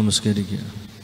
നമസ്കരിക്കുക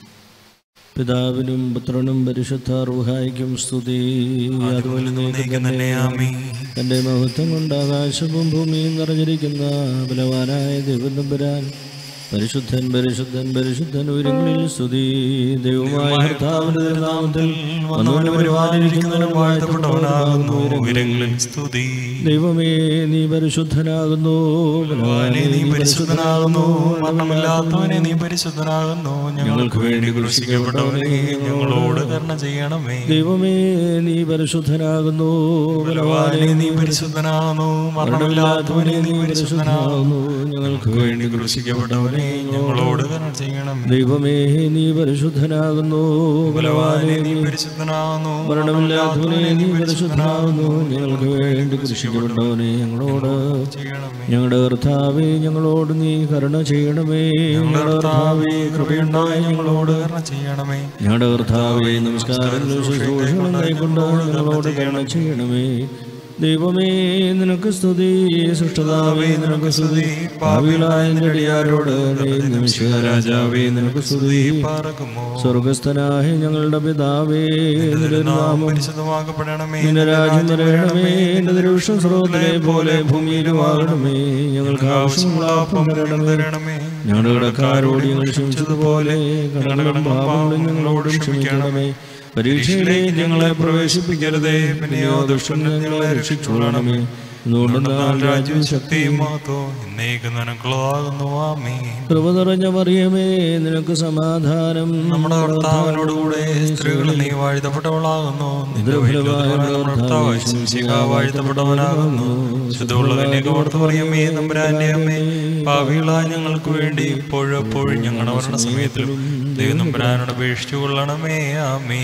പിതാവിനും പുത്രനും പരിശുദ്ധ റുഹായിക്കും സ്തുതി അതുപോലെ നീക്കും തന്നെ തൻ്റെ മഹത്വം കൊണ്ട് ആകാശവും ഭൂമിയും നിറഞ്ഞിരിക്കുന്ന ബലവാനായ ദൈവനമ്പുരാൻ പരിശുദ്ധൻ പരിശുദ്ധൻ പരിശുദ്ധൻ ഉയരങ്ങളിൽ സ്തുതി ദൈവമായ കർത്താവിന്റെ നാമത്തിൽ വന്നുകൊണ്ട് പരിപാലിക്കുന്നവനും വാഴ്ത്തപ്പെട്ടവനാകുന്നു ഉയരങ്ങളിൽ സ്തുതി ദൈവമേ നീ പരിശുദ്ധനാകുന്നു ബലവാനേ, നീ പരിശുദ്ധനാകുന്നു മരണമില്ലാത്തവനെ നീ പരിശുദ്ധനാകുന്നു ഞങ്ങൾക്ക് വേണ്ടി കൃഷിക്കപ്പെട്ടവനെ ഞങ്ങളോട് കരുണ ചെയ്യണമേ ദൈവമേ നീ പരിശുദ്ധനാകുന്നു ബലവാനെ നീ പരിശുദ്ധനാകുന്നു മരണമില്ലാത്തവനെ നീ പരിശുദ്ധനാകുന്നു ഞങ്ങൾക്ക് വേണ്ടി കൃഷിക്കപ്പെട്ടവനെ ഞങ്ങളോട് കരുണ ചെയ്യണമേ ദൈവമേ നീ പരിശുദ്ധനാകുന്നു ബലവാനെ നീ പരിശുദ്ധനാകുന്നു മരണമില്ലാത്തവനെ നീ പരിശുദ്ധനാകുന്നു ഞങ്ങൾക്ക് വേണ്ടി കൃഷിക്കപ്പെട്ടവനെ ഞങ്ങളോട് ചെയ്യണമേ ഞങ്ങളുടെ കർത്താവേ ഞങ്ങളോട് നീ കരുണ ചെയ്യണമേ ഞങ്ങളുടെ കർത്താവേ കൃപയുണ്ടായി ഞങ്ങളോട് കരുണ ചെയ്യണമേ ഞങ്ങളുടെ കർത്താവേ നമസ്കാരങ്ങളും ശുശ്രൂഷകളും കൈക്കൊണ്ട് ഞങ്ങളോട് കരുണ ചെയ്യണമേ ദൈവമേ നിനക്ക് സ്തുതി സൃഷ്ടതാവേ നിനക്ക് സ്തുതി ഭാവികളായ നിരടിയാരോട് നിമിഷ രാജാവേ നിനക്ക് സ്തുതി പാറക്കുമോ സ്വർഗസ്ഥനായ ഞങ്ങളുടെ പിതാവേ നിന്റെ നാമം പരിശുദ്ധമാക്കപ്പെടണമേ നിന്റെ രാജ്യം വരയണമേ എന്റെ ദരുഷം സ്രോതനെ പോലെ ഭൂമിയിലുമാകണമേ ഞങ്ങൾക്ക് ആവശ്യമുള്ള അപ്പം തരണമേ തരണമേ ഞങ്ങളുടെ കടക്കാരോട് ഞങ്ങൾ ക്ഷമിച്ചതുപോലെ കടകളും പാപങ്ങളും ഞങ്ങളോടും ക്ഷമിക്കണമേ പരീക്ഷയിലേക്ക് ഞങ്ങളെ പ്രവേശിപ്പിക്കരുതേ പിന്നെയോ ദുഷ്ടൻ ഞങ്ങളെ രക്ഷിച്ചുകൊള്ളണമേ എന്തുകൊണ്ടെന്നാൽ രാജ്യവും ശക്തിയും മാത്തോ എന്നേക്ക് നിനക്കുള്ളതാകുന്നു ആമേ കൃപ നിറഞ്ഞ മറിയമേ നിനക്ക് സമാധാനം നമ്മുടെ കർത്താവിനോടുകൂടെ സ്ത്രീകൾ നീ വാഴ്ത്തപ്പെട്ടവളാകുന്നു നിന്റെ വയറ്റിലുള്ള നമ്മുടെ കർത്താവായ ശംസിക വാഴ്ത്തപ്പെട്ടവനാകുന്നു ശുദ്ധമുള്ളവനെ ഓർത്ത് പറയുമേ നമ്പുരാന്റെ അമ്മേ ഭാവികളായ ഞങ്ങൾക്ക് വേണ്ടി ഇപ്പോഴും എപ്പോഴും ഞങ്ങളുടെ മരണ സമയത്തിലും ദൈവം നമ്പുരാനോട് അപേക്ഷിച്ചു കൊള്ളണമേ ആമേ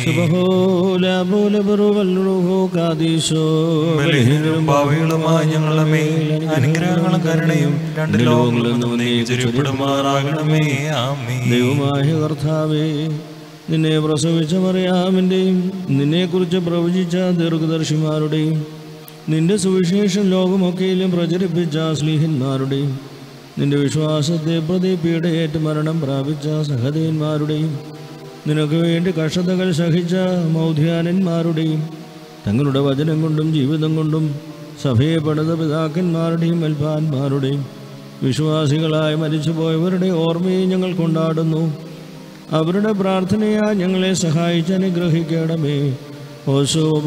ബലഹീനരും ഭാവികളുമായ ഞങ്ങളുടെ മേൽ അനുഗ്രഹങ്ങളും കരുണയും രണ്ട് ലോകങ്ങളിൽ നിന്നും നീ ചുരുപ്പെടുമാറാകണമേ ആമേ ദൈവമായ കർത്താവേ നിന്നെ പ്രസവിച്ച മറിയാമിൻ്റെയും നിന്നെക്കുറിച്ച് പ്രവചിച്ച ദീർഘദർശിമാരുടെയും നിന്റെ സുവിശേഷം ലോകമൊക്കെയിലും പ്രചരിപ്പിച്ച സ്ലീഹന്മാരുടെയും നിന്റെ വിശ്വാസത്തെ പ്രതി പീഡയേറ്റ് മരണം പ്രാപിച്ച സഹദേന്മാരുടെയും നിനക്ക് വേണ്ടി കഷ്ടതകൾ സഹിച്ച മൗധ്യാനന്മാരുടെയും തങ്ങളുടെ വചനം കൊണ്ടും ജീവിതം കൊണ്ടും സഭയെ പണിത പിതാക്കന്മാരുടെയും മൽപാന്മാരുടെയും വിശ്വാസികളായി മരിച്ചുപോയവരുടെ ഓർമ്മയെ ഞങ്ങൾ കൊണ്ടാടുന്നു അവരുടെ പ്രാർത്ഥനയാ ഞങ്ങളെ സഹായിച്ച് അനുഗ്രഹിക്കണമേ ഓശോബ്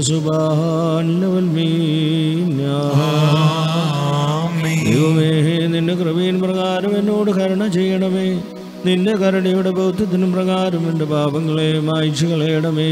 ആമേ ദൈവമേ നിന്റെ കൃപയിൻ പ്രകാരം എന്നോട് കരുണ ചെയ്യണമേ നിന്റെ കരുണയുടെ ബൗദ്ധത്തിനും പ്രകാരം എൻ്റെ പാപങ്ങളെ മായ്ച്ചു കളയണമേ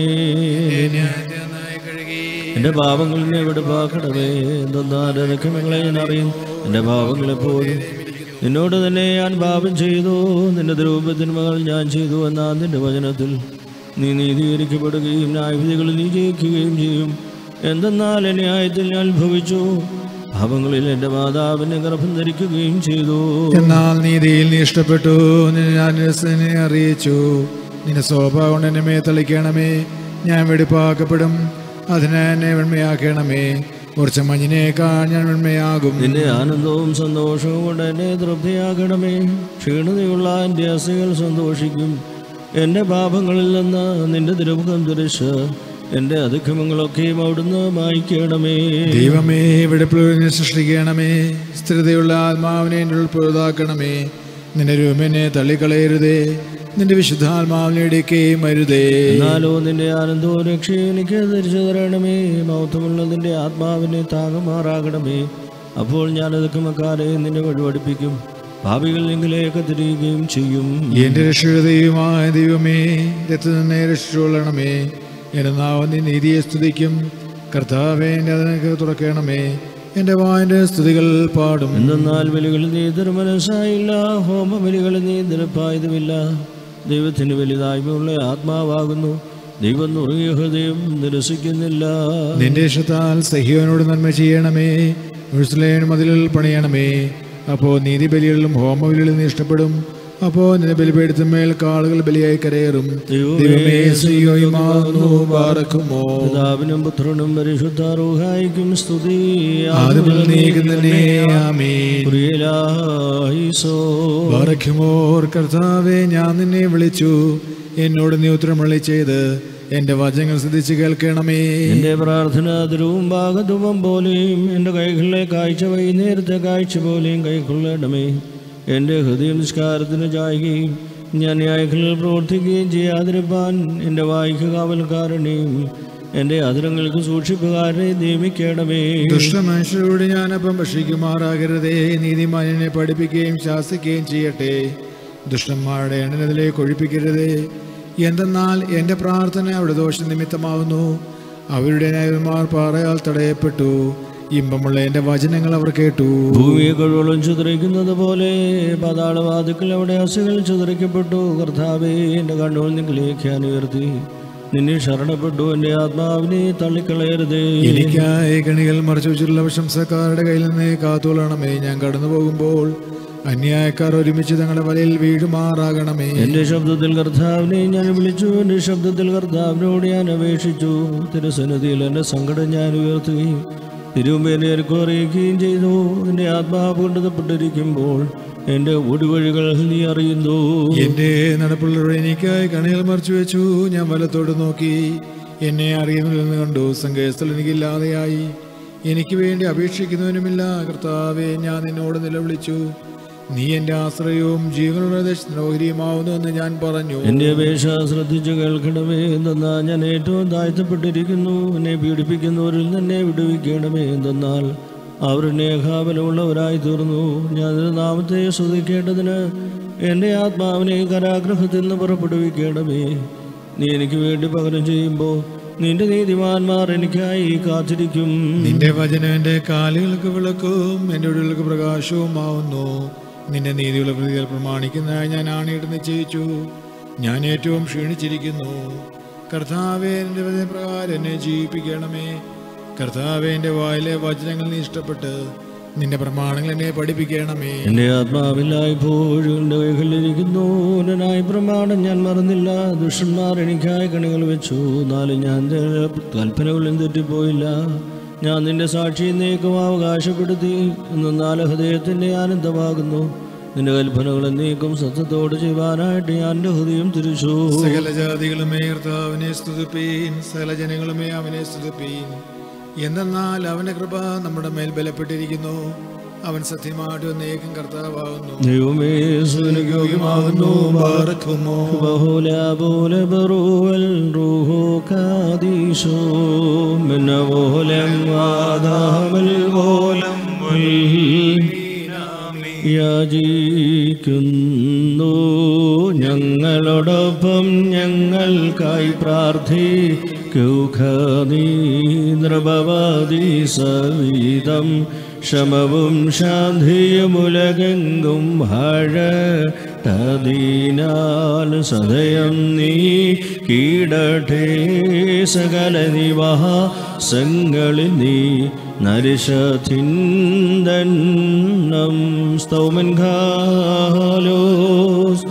എൻ്റെ പാപങ്ങളിൽ എവിടെ പാക്കണമേ എന്തെന്നാൽ എനിക്ക് നിങ്ങളെ ഞാൻ അറിയും എൻ്റെ പാപങ്ങളെ പോലും നിന്നോട് തന്നെ ഞാൻ പാപം ചെയ്തു നിന്റെ ദ്രൂപത്തിന് മകൾ ഞാൻ ചെയ്തു എന്നാ നിന്റെ വചനത്തിൽ നീ നീതീകരിക്കപ്പെടുകയും ന്യായവിധികളിൽ നീ ജയിക്കുകയും ചെയ്യും എന്തെന്നാൽ ന്യായത്തിൽ ഞാൻ ഭവിച്ചു പാപങ്ങളിൽ എൻ്റെ മാതാവിനെ ഗർഭം ധരിക്കുകയും ചെയ്തു എന്നാൽ നീതിയിൽ നീ ഇഷ്ടപ്പെട്ടു നിന്നെ ഞാൻ നിന്നെ അറിയിച്ചു നിന്റെ ശോഭ കൊണ്ട് എന്നെ മേ തളിക്കണമേ ഞാൻ വെടിപ്പാക്കപ്പെടും അതിനെ എന്നെ വെണ്മയാക്കണമേ കുറച്ച് മഞ്ഞിനേക്കാൾ ഞാൻ വെണ്മയാകും നിന്റെ ആനന്ദവും സന്തോഷവും കൊണ്ട് എന്നെ തൃപ്തിയാക്കണമേ ക്ഷീണതയുള്ള എൻ്റെ അസ്ഥികൾ സന്തോഷിക്കും എൻ്റെ പാപങ്ങളിൽ നിന്ന് നിന്റെ തിരുമുഖം തുരച്ച് എൻ്റെ അതിക്രമങ്ങളൊക്കെയും അവിടുന്ന് മായ്ക്കണമേ ദൈവമേ വെടിപ്പിനെ സൃഷ്ടിക്കണമേ സ്ഥിരതയുള്ള ആത്മാവിനെ എൻ്റെ ഉൾപ്പെടുതാക്കണമേ നിന്റെ രൂപനെ തള്ളിക്കളയരുതേ നിന്റെ വിശുദ്ധാത്മാവിനെ ഇടിക്കുകയും അരുതേ എന്നാലോ നിന്റെ ആനന്ദവും രക്ഷയും എനിക്ക് തിരിച്ചു തരണമേ മൗത്തമുള്ള നിന്റെ ആത്മാവിനെ താങ്ങുമാറാകണമേ അപ്പോൾ ഞാൻ അതുക്കുമക്കാരെ നിന്നെ വഴിപഠിപ്പിക്കും ഭാവികൾ നിങ്ങളിലേക്ക് തിരികുകയും ചെയ്യും എന്റെ രക്ഷയുടെ ദൈവമായ ദൈവമേ രക്തത്തിൽ നിന്നെ രക്ഷിച്ചുകൊള്ളണമേ എന്റെ നാവ് നീ നീതിയെ സ്തുതിക്കും കർത്താവേ എന്റെ അതിനൊക്കെ തുറക്കണമേ എന്റെ വായന്റെ സ്തുതികൾ പാടും എന്തെന്നാൽ ബലികളിൽ നീ തിരുമനസ്സായില്ല ഹോമബലികളിൽ നീ നിരപ്പായതുമില്ല ദൈവത്തിന് വലുതായ്മയുള്ള ആത്മാവാകുന്നു ദൈവം നുറുങ്ങിയ ഹൃദയം നിരസിക്കുന്നില്ല നിന്റെ ഇഷ്ടത്താൽ സഹിയോനോട് നന്മ ചെയ്യണമേ ഉഴ്സലേൻ മതിലുകൾ പണിയണമേ അപ്പോൾ നീതിബലികളിലും ഹോമബലികളിലും നീ ഇഷ്ടപ്പെടും അപ്പോ നിന്നെ ബലിപീഠത്തിന്മേൽ കാളുകൾ ബലിയായി കരയേറും ദൈവമേ ശ്രീയോയുമാകുന്നു പാറക്കുമോ പിതാവിനും പുത്രനും പരിശുദ്ധ റൂഹായിക്കും സ്തുതി ആദ്യം നീക്കുന്നേ ആമീൻ പ്രിയലായിസോ പാറക്കുമോർ കർത്താവെ ഞാൻ നിന്നെ വിളിച്ചു എന്നോട് നീ ഉത്തരമള്ളി ചെയ്ത് എന്റെ വചനങ്ങൾ ശ്രദ്ധിച്ച് കേൾക്കണമേ എന്റെ പ്രാർത്ഥന ധ്രുവും ഭാഗധൂപം പോലെയും എൻ്റെ കൈകളിലെ കാഴ്ച വൈകുന്നേരത്തെ കാഴ്ച പോലെയും കൈക്കൊള്ളണമേ എൻ്റെ ഹൃദയം നിസ്കാരത്തിന് ചായുകയും ഞാൻ ന്യായങ്ങളിൽ പ്രവർത്തിക്കുകയും ചെയ്യാതിരുപ്പാൻ എൻ്റെ വായിക്ക് കാവൽക്കാരനെയും എൻ്റെ അതിരങ്ങൾക്ക് സൂക്ഷിപ്പുകാരനെ നിയമിക്കണമേ ദുഷ്ടമനുഷ്യരോട് ഞാനപ്പം ഭക്ഷിക്കുമാറാകരുതേ നീതിമാനെ പഠിപ്പിക്കുകയും ശാസിക്കുകയും ചെയ്യട്ടെ ദുഷ്ടന്മാരുടെ എണ്ണനത്തിലേക്ക് ഒഴിപ്പിക്കരുതേ എന്തെന്നാൽ എൻ്റെ പ്രാർത്ഥന അവിടെ ദോഷനിമിത്തമാവുന്നു അവരുടെ ന്യായന്മാർ പാറയാൽ തടയപ്പെട്ടു ഇമ്പമുള്ള എൻ്റെ വചനങ്ങൾ അവർ കേട്ടു ഭൂമിയെ കഴിവോളം ചിതറിക്കുന്നത് പോലെ പാതാളവാതുക്കൾ അവിടെ അസുകൾ ചിതറിക്കപ്പെട്ടു കർത്താവേ എൻ്റെ കണ്ണുകൾ നിങ്ങളിലേക്ക് ഞാൻ ഉയർത്തി നിന്നെ ശരണപ്പെട്ടു എൻ്റെ ആത്മാവിനെ തള്ളിക്കളയരുതേ എനിക്കായി കണികൾ മറച്ചു വെച്ചിട്ടുള്ള പ്രശംസക്കാരുടെ കയ്യിൽ നിന്ന് കാത്തോളണമേ ഞാൻ കടന്നു പോകുമ്പോൾ അന്യായക്കാർ ഒരുമിച്ച് തങ്ങളുടെ വലയിൽ വീഴുമാറാകണമേ എന്റെ ശബ്ദത്തിൽ കർത്താവിനെ ഞാൻ വിളിച്ചു എന്റെ ശബ്ദത്തിൽ കർത്താവിനോട് ഞാൻ അപേക്ഷിച്ചു തിരുസന്നിധിയിൽ എന്റെ സങ്കടം ഞാൻ ഉയർത്തുകയും തിരുമ്പേനെ എനിക്ക് അറിയിക്കുകയും ചെയ്തു എന്റെ ആത്മാവ് കൊണ്ടപ്പെട്ടിരിക്കുമ്പോൾ എന്റെ ഒടുവഴികൾ നീ അറിയുന്നു എന്റെ നടപ്പുള്ളവരെ എനിക്കായി കണികൾ മറച്ചു വെച്ചു ഞാൻ വലത്തോട് നോക്കി എന്നെ അറിയുന്നതിൽ കണ്ടു സങ്കേസ്ഥൽ എനിക്കില്ലാതെയായി എനിക്ക് വേണ്ടി അപേക്ഷിക്കുന്നവനുമില്ല കർത്താവെ ഞാൻ നിന്നോട് നിലവിളിച്ചു നീ എന്റെ ആശ്രയവും ജീവനുള്ള ദേശത്തിനോഹരിയുമാവുന്നു എന്ന് ഞാൻ പറഞ്ഞു എന്റെ അപേക്ഷ ശ്രദ്ധിച്ചു കേൾക്കണമേ എന്തെന്നാൽ ഞാൻ ഏറ്റവും താഴ്ത്തപ്പെട്ടിരിക്കുന്നു എന്നെ പീഡിപ്പിക്കുന്നവരിൽ തന്നെ വിടുവിക്കണമേ എന്തെന്നാൽ അവർ എന്നെ അഘാബലമുള്ളവരായി തീർന്നു ഞാൻ നിന്റെ നാമത്തെ സ്തുതിക്കേണ്ടതിന് എൻ്റെ ആത്മാവിനെ കരാഗ്രഹത്തിൽ നിന്ന് പുറപ്പെടുവിക്കണമേ നീ എനിക്ക് വേണ്ടി പകരം ചെയ്യുമ്പോൾ നിന്റെ നീതിമാന്മാർ എനിക്കായി കാത്തിരിക്കും നിന്റെ വചനം എന്റെ കാലുകൾക്ക് വിളക്കും എന്റെ ഉള്ളിലേക്ക് പ്രകാശവുമാവുന്നു നിന്റെ നീതിയുള്ള പ്രതികൾ പ്രമാണിക്കുന്നതായി ഞാൻ ആണിയിട്ട് നിശ്ചയിച്ചു ഞാൻ ഏറ്റവും ക്ഷീണിച്ചിരിക്കുന്നു കർത്താവെ എന്റെ പ്രകാരം എന്നെ ജീവിപ്പിക്കണമേ കർത്താവെ എന്റെ വായിലെ വചനങ്ങൾ നീ ഇഷ്ടപ്പെട്ട് നിന്റെ പ്രമാണങ്ങൾ എന്നെ പഠിപ്പിക്കണമേ എൻ്റെ ആത്മാവില്ലായ്പോഴും എൻ്റെ കൈകളിലിരിക്കുന്നു ഉടനായി പ്രമാണം ഞാൻ മറന്നില്ല ദുഷ്ടന്മാർ എനിക്കായി കണികൾ വെച്ചു എന്നാലും ഞാൻ നിന്റെ കൽപ്പനകളിലും തെറ്റിപ്പോയില്ല ഞാൻ നിന്റെ സാക്ഷി നീക്കം അവകാശപ്പെടുത്തി എന്നാൽ ഹൃദയത്തിൻ്റെ ആനന്ദമാകുന്നു നിന്റെ കൽപ്പനകൾ നീക്കം സത്യത്തോട് ചെയ്യുവാനായിട്ട് ഞാൻ എൻ്റെ ഹൃദയം തിരിച്ചു സകല ജാതികളുമേ കർത്താവിനെ സ്തുതിപ്പീൻ സകല ജനങ്ങളുമേ അവനെ സ്തുതിപ്പീൻ എന്തെന്നാൽ അവന്റെ കൃപ നമ്മുടെ മേൽ ബലപ്പെട്ടിരിക്കുന്നു അവൻ സത്യമായിട്ട് എന്നേക്കും കർത്താവാകുന്നു ദൈവമേ സുനയോഗ്യമാകുന്നു ബാറക്കുമോ ബഹുല പോലെ ബറുവൽ റൂഹോ കാദീശോ മിന്ന പോലം വാദാമൽ പോലം യാചിക്കുന്നു ഞങ്ങളോടൊപ്പം ഞങ്ങൾക്കായി പ്രാർത്ഥിക്കൗഖനീ നൃപവാദി സവിധം ശമവും ശാന്തിയുമുലകെങ്കും ഹഴ തദീനാൽ സദയം നീ കീടഠേ സകല നിവാസങ്ങളിൽ നീ നരിഷത്തിന്ദന്നം സ്തൗമൻ ഖാലോസ്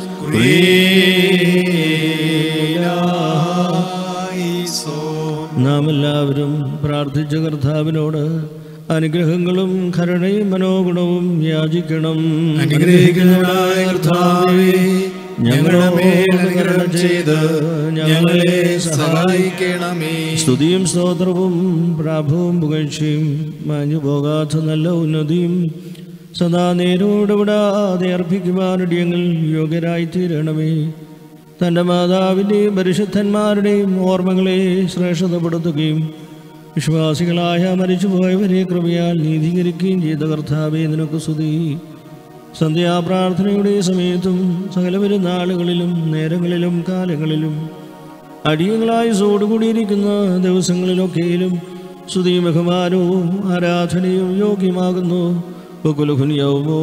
നാം എല്ലാവരും പ്രാർത്ഥിച്ച കർത്താവിനോട് അനുഗ്രഹങ്ങളും കരുണയും മനോഗുണവും യാചിക്കണം അനുഗ്രഹിക്കുന്നവനായ കർത്താവേ ഞങ്ങളുടെ മേൽ അനുഗ്രഹം ചെയ്ത് ഞങ്ങളെ സഹായിക്കണമേ സ്തുതിയും സ്തോത്രവും പ്രാഭവും പുകഴ്ചയും മാഞ്ഞു പോകാത്ത നല്ല ഉന്നതിയും സദാ നേരോട് വിടാതെ അർപ്പിക്കുവാനടിയങ്ങൾ യോഗ്യരായി തീരണമേ തൻ്റെ മാതാവിൻ്റെയും പരിശുദ്ധന്മാരുടെയും ഓർമ്മകളെ ശ്രേഷ്ഠതപ്പെടുത്തുകയും വിശ്വാസികളായ മരിച്ചുപോയവരെ കൃപയാൽ നീതീകരിക്കുകയും ചെയ്ത കർത്താവെ നിനക്ക് സ്തുതി സന്ധ്യാപ്രാർത്ഥനയുടെ സമയത്തും സകല പെരുന്നാളുകളിലും നേരങ്ങളിലും കാലങ്ങളിലും അടിയങ്ങളായി സോടുകൂടിയിരിക്കുന്ന ദിവസങ്ങളിലൊക്കെയിലും സ്തുതിയും ബഹുമാനവും ആരാധനയും യോഗ്യമാകുന്നു ബകുലഹുനിയവുമോ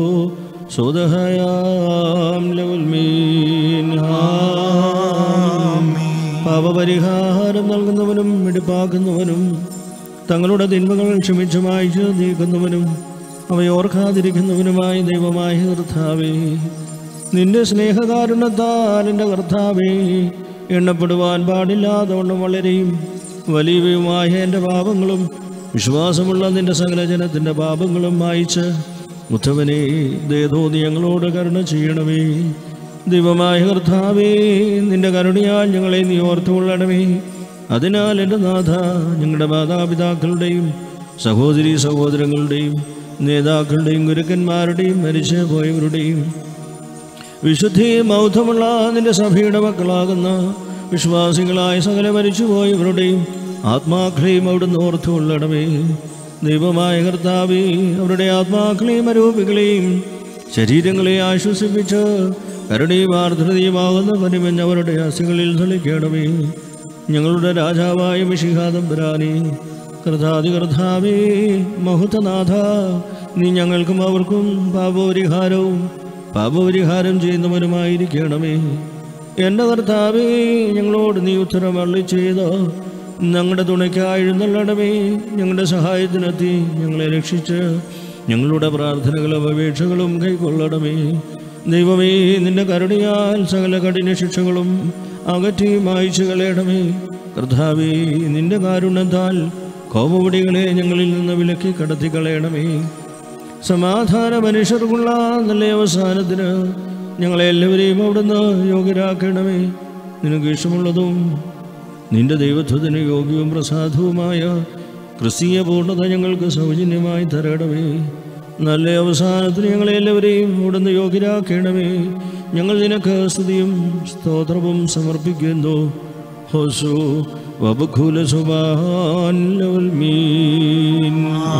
സ്വതഹയാം ലവുൽമീൻ പാപപരിഹാരം നൽകുന്നവനും വെടിപ്പാക്കുന്നവനും തങ്ങളുടെ തിന്മകൾ ക്ഷമിച്ചു മായ്ച്ചു നീക്കുന്നവനും അവയോർക്കാതിരിക്കുന്നവനുമായ ദൈവമായ കർത്താവേ നിന്റെ സ്നേഹകാരുണ്യത്താൽ എൻ്റെ കർത്താവേ എണ്ണപ്പെടുവാൻ പാടില്ലാത്തവണ്ണം വളരെയും വലിയവയുമായ എൻ്റെ പാപങ്ങളും വിശ്വാസമുള്ള നിന്റെ സകല ജനത്തിൻ്റെ പാപങ്ങളും മായിച്ച് ഉത്തമനെ ദേതോതി ഞങ്ങളോട് കരുണ ചെയ്യണമേ ദൈവമായ കർത്താവേ നിന്റെ കരുണയാൽ ഞങ്ങളെ നീ ഓർത്തുകൊള്ളണമേ അതിനാൽ എൻ്റെ നാഥ ഞങ്ങളുടെ മാതാപിതാക്കളുടെയും സഹോദരി സഹോദരങ്ങളുടെയും നേതാക്കളുടെയും ഗുരുക്കന്മാരുടെയും മരിച്ചു പോയവരുടെയും വിശുദ്ധിയും ബൗദ്ധമുള്ള നിന്റെ സഭയുടെ മക്കളാകുന്ന വിശ്വാസികളായ സകല മരിച്ചുപോയവരുടെയും ആത്മാക്കളെയും അവിടുന്ന് ഓർത്തുകൊള്ളണമേ ദൈവമായ കർത്താവേ അവരുടെ ആത്മാക്കളെയും അരൂപികളെയും ശരീരങ്ങളെ ആശ്വസിപ്പിച്ച് കരുണയും ആർദ്രതയുമാകുന്ന പനിമഞ്ഞ് അവരുടെ അസ്ഥികളിൽ തെളിക്കണമേ ഞങ്ങളുടെ രാജാവായ മിഷിഹാദം പുരാനെ കർത്താതി കർത്താവേ മഹുത്തനാഥ നീ ഞങ്ങൾക്കും അവർക്കും പാപപരിഹാരവും പാപപരിഹാരം ചെയ്യുന്നവരുമായിരിക്കണമേ എൻ്റെ കർത്താവേ ഞങ്ങളോട് നീ ഉത്തരം അള്ളി ചെയ്ത ഞങ്ങളുടെ തുണയ്ക്കായി എഴുന്നള്ളണമേ ഞങ്ങളുടെ സഹായത്തിനെത്തി ഞങ്ങളെ രക്ഷിച്ച് ഞങ്ങളുടെ പ്രാർത്ഥനകളും അപേക്ഷകളും കൈക്കൊള്ളണമേ ദൈവമേ നിന്റെ കരുണയാൽ സകല കഠിന ശിക്ഷകളും അകറ്റി മായ്ച്ചു കളയണമേ കർത്താവേ നിന്റെ കാരുണ്യത്താൽ കോപപടികളെ ഞങ്ങളിൽ നിന്ന് വിലക്കി കടത്തി കളയണമേ സമാധാന മനുഷ്യർക്കുള്ള നല്ല അവസാനത്തിന് ഞങ്ങളെ എല്ലാവരെയും അവിടുന്ന് യോഗ്യരാക്കണമേ നിനക്ക് ഇഷ്ടമുള്ളതും നിന്റെ ദൈവത്വത്തിന് യോഗ്യവും പ്രസാദവുമായ ക്രിസ്തീയ പൂർണ്ണത ഞങ്ങൾക്ക് സൗജന്യമായി തരണമേ നല്ല അവസാനത്തിന് ഞങ്ങളെ എല്ലാവരെയും അവിടുന്ന് യോഗ്യരാക്കണമേ ഞങ്ങൾ നിനക്ക് സ്തുതിയും സ്തോത്രവും സമർപ്പിക്കുന്നു ഹോസു വബുഖുല സുബാൻ മീൻ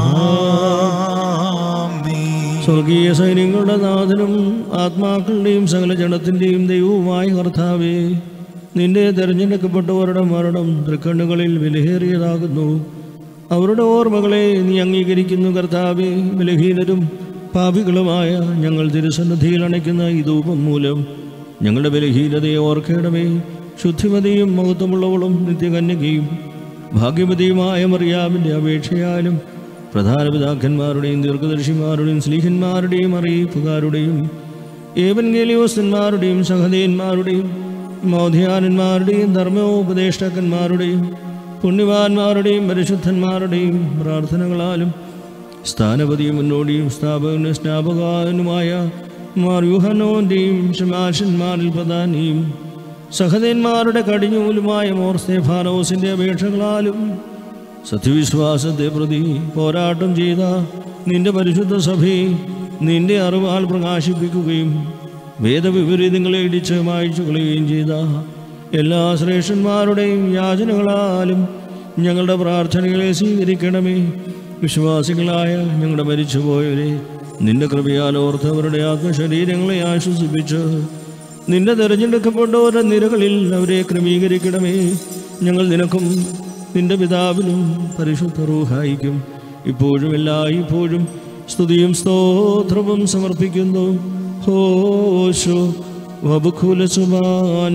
സ്വർഗീയ സൈന്യങ്ങളുടെ നാഥനും ആത്മാക്കളുടെയും സകല ജനത്തിൻ്റെയും ദൈവവുമായ കർത്താവേ നിന്റെ തിരഞ്ഞെടുക്കപ്പെട്ടവരുടെ മരണം തൃക്കണ്ണുകളിൽ വിലയേറിയതാകുന്നു അവരുടെ ഓർമ്മകളെ നീ അംഗീകരിക്കുന്നു കർത്താവേ ബലഹീനരും പാപികളുമായ ഞങ്ങൾ തിരുസന്നിധിയിൽ അണയ്ക്കുന്ന ഈ ധൂപം മൂലം ഞങ്ങളുടെ ബലഹീനതയെ ഓർക്കണമേ ശുദ്ധിമതിയും മഹത്വമുള്ളവളും നിത്യകന്യകയും ഭാഗ്യവതിയുമായ മറിയാമിൻ്റെ അപേക്ഷയാലും പ്രധാന പിതാക്കന്മാരുടെയും ദീർഘദർശിമാരുടെയും സ്ലീഹന്മാരുടെയും അറിയിപ്പുകാരുടെയും ഏവൻഗേലിയോസ്തന്മാരുടെയും സഹദേന്മാരുടെയും മൗധ്യാനന്മാരുടെയും ധർമ്മോപദേഷ്ടാക്കന്മാരുടെയും പുണ്യവാന്മാരുടെയും പരിശുദ്ധന്മാരുടെയും പ്രാർത്ഥനകളാലും സ്ഥാനപതിയും മുന്നോടിയും സ്ഥാപകനും സ്നാപകാനുമായ മാർ യുഹനോന്റെയും ശമാശന്മാരിൽ പ്രധാനിയും സഹദേന്മാരുടെ കടിഞ്ഞൂലുമായ മോർ സ്തേഫാനോസിന്റെ അപേക്ഷകളാലും സത്യവിശ്വാസത്തെ പ്രതി പോരാട്ടം ചെയ്ത നിന്റെ പരിശുദ്ധ സഭയെ നിന്റെ അറിവാൽ പ്രകാശിപ്പിക്കുകയും വേദവിപരീതങ്ങളെ ഇടിച്ച് മായ്ച്ചു കളയുകയും ചെയ്ത എല്ലാ ശ്രേഷ്ഠന്മാരുടെയും യാചനകളാലും ഞങ്ങളുടെ പ്രാർത്ഥനകളെ സ്വീകരിക്കണമേ വിശ്വാസികളായ ഞങ്ങളുടെ മരിച്ചുപോയവരെ നിന്റെ കൃപയാൽ ഓർത്തവരുടെ ആത്മശരീരങ്ങളെ ആശ്വസിപ്പിച്ച് നിന്റെ തിരഞ്ഞെടുക്കപ്പെട്ടവരുടെ നിരകളിൽ അവരെ ക്രമീകരിക്കണമേ ഞങ്ങൾ നിനക്കും നിന്റെ പിതാവിനും പരിശുദ്ധ റൂഹായിക്കും ഇപ്പോഴും എല്ലാ ഇപ്പോഴും സ്തുതിയും സ്തോത്രവും സമർപ്പിക്കുന്നു ഹോശോ വബുഖുല സുബാൻ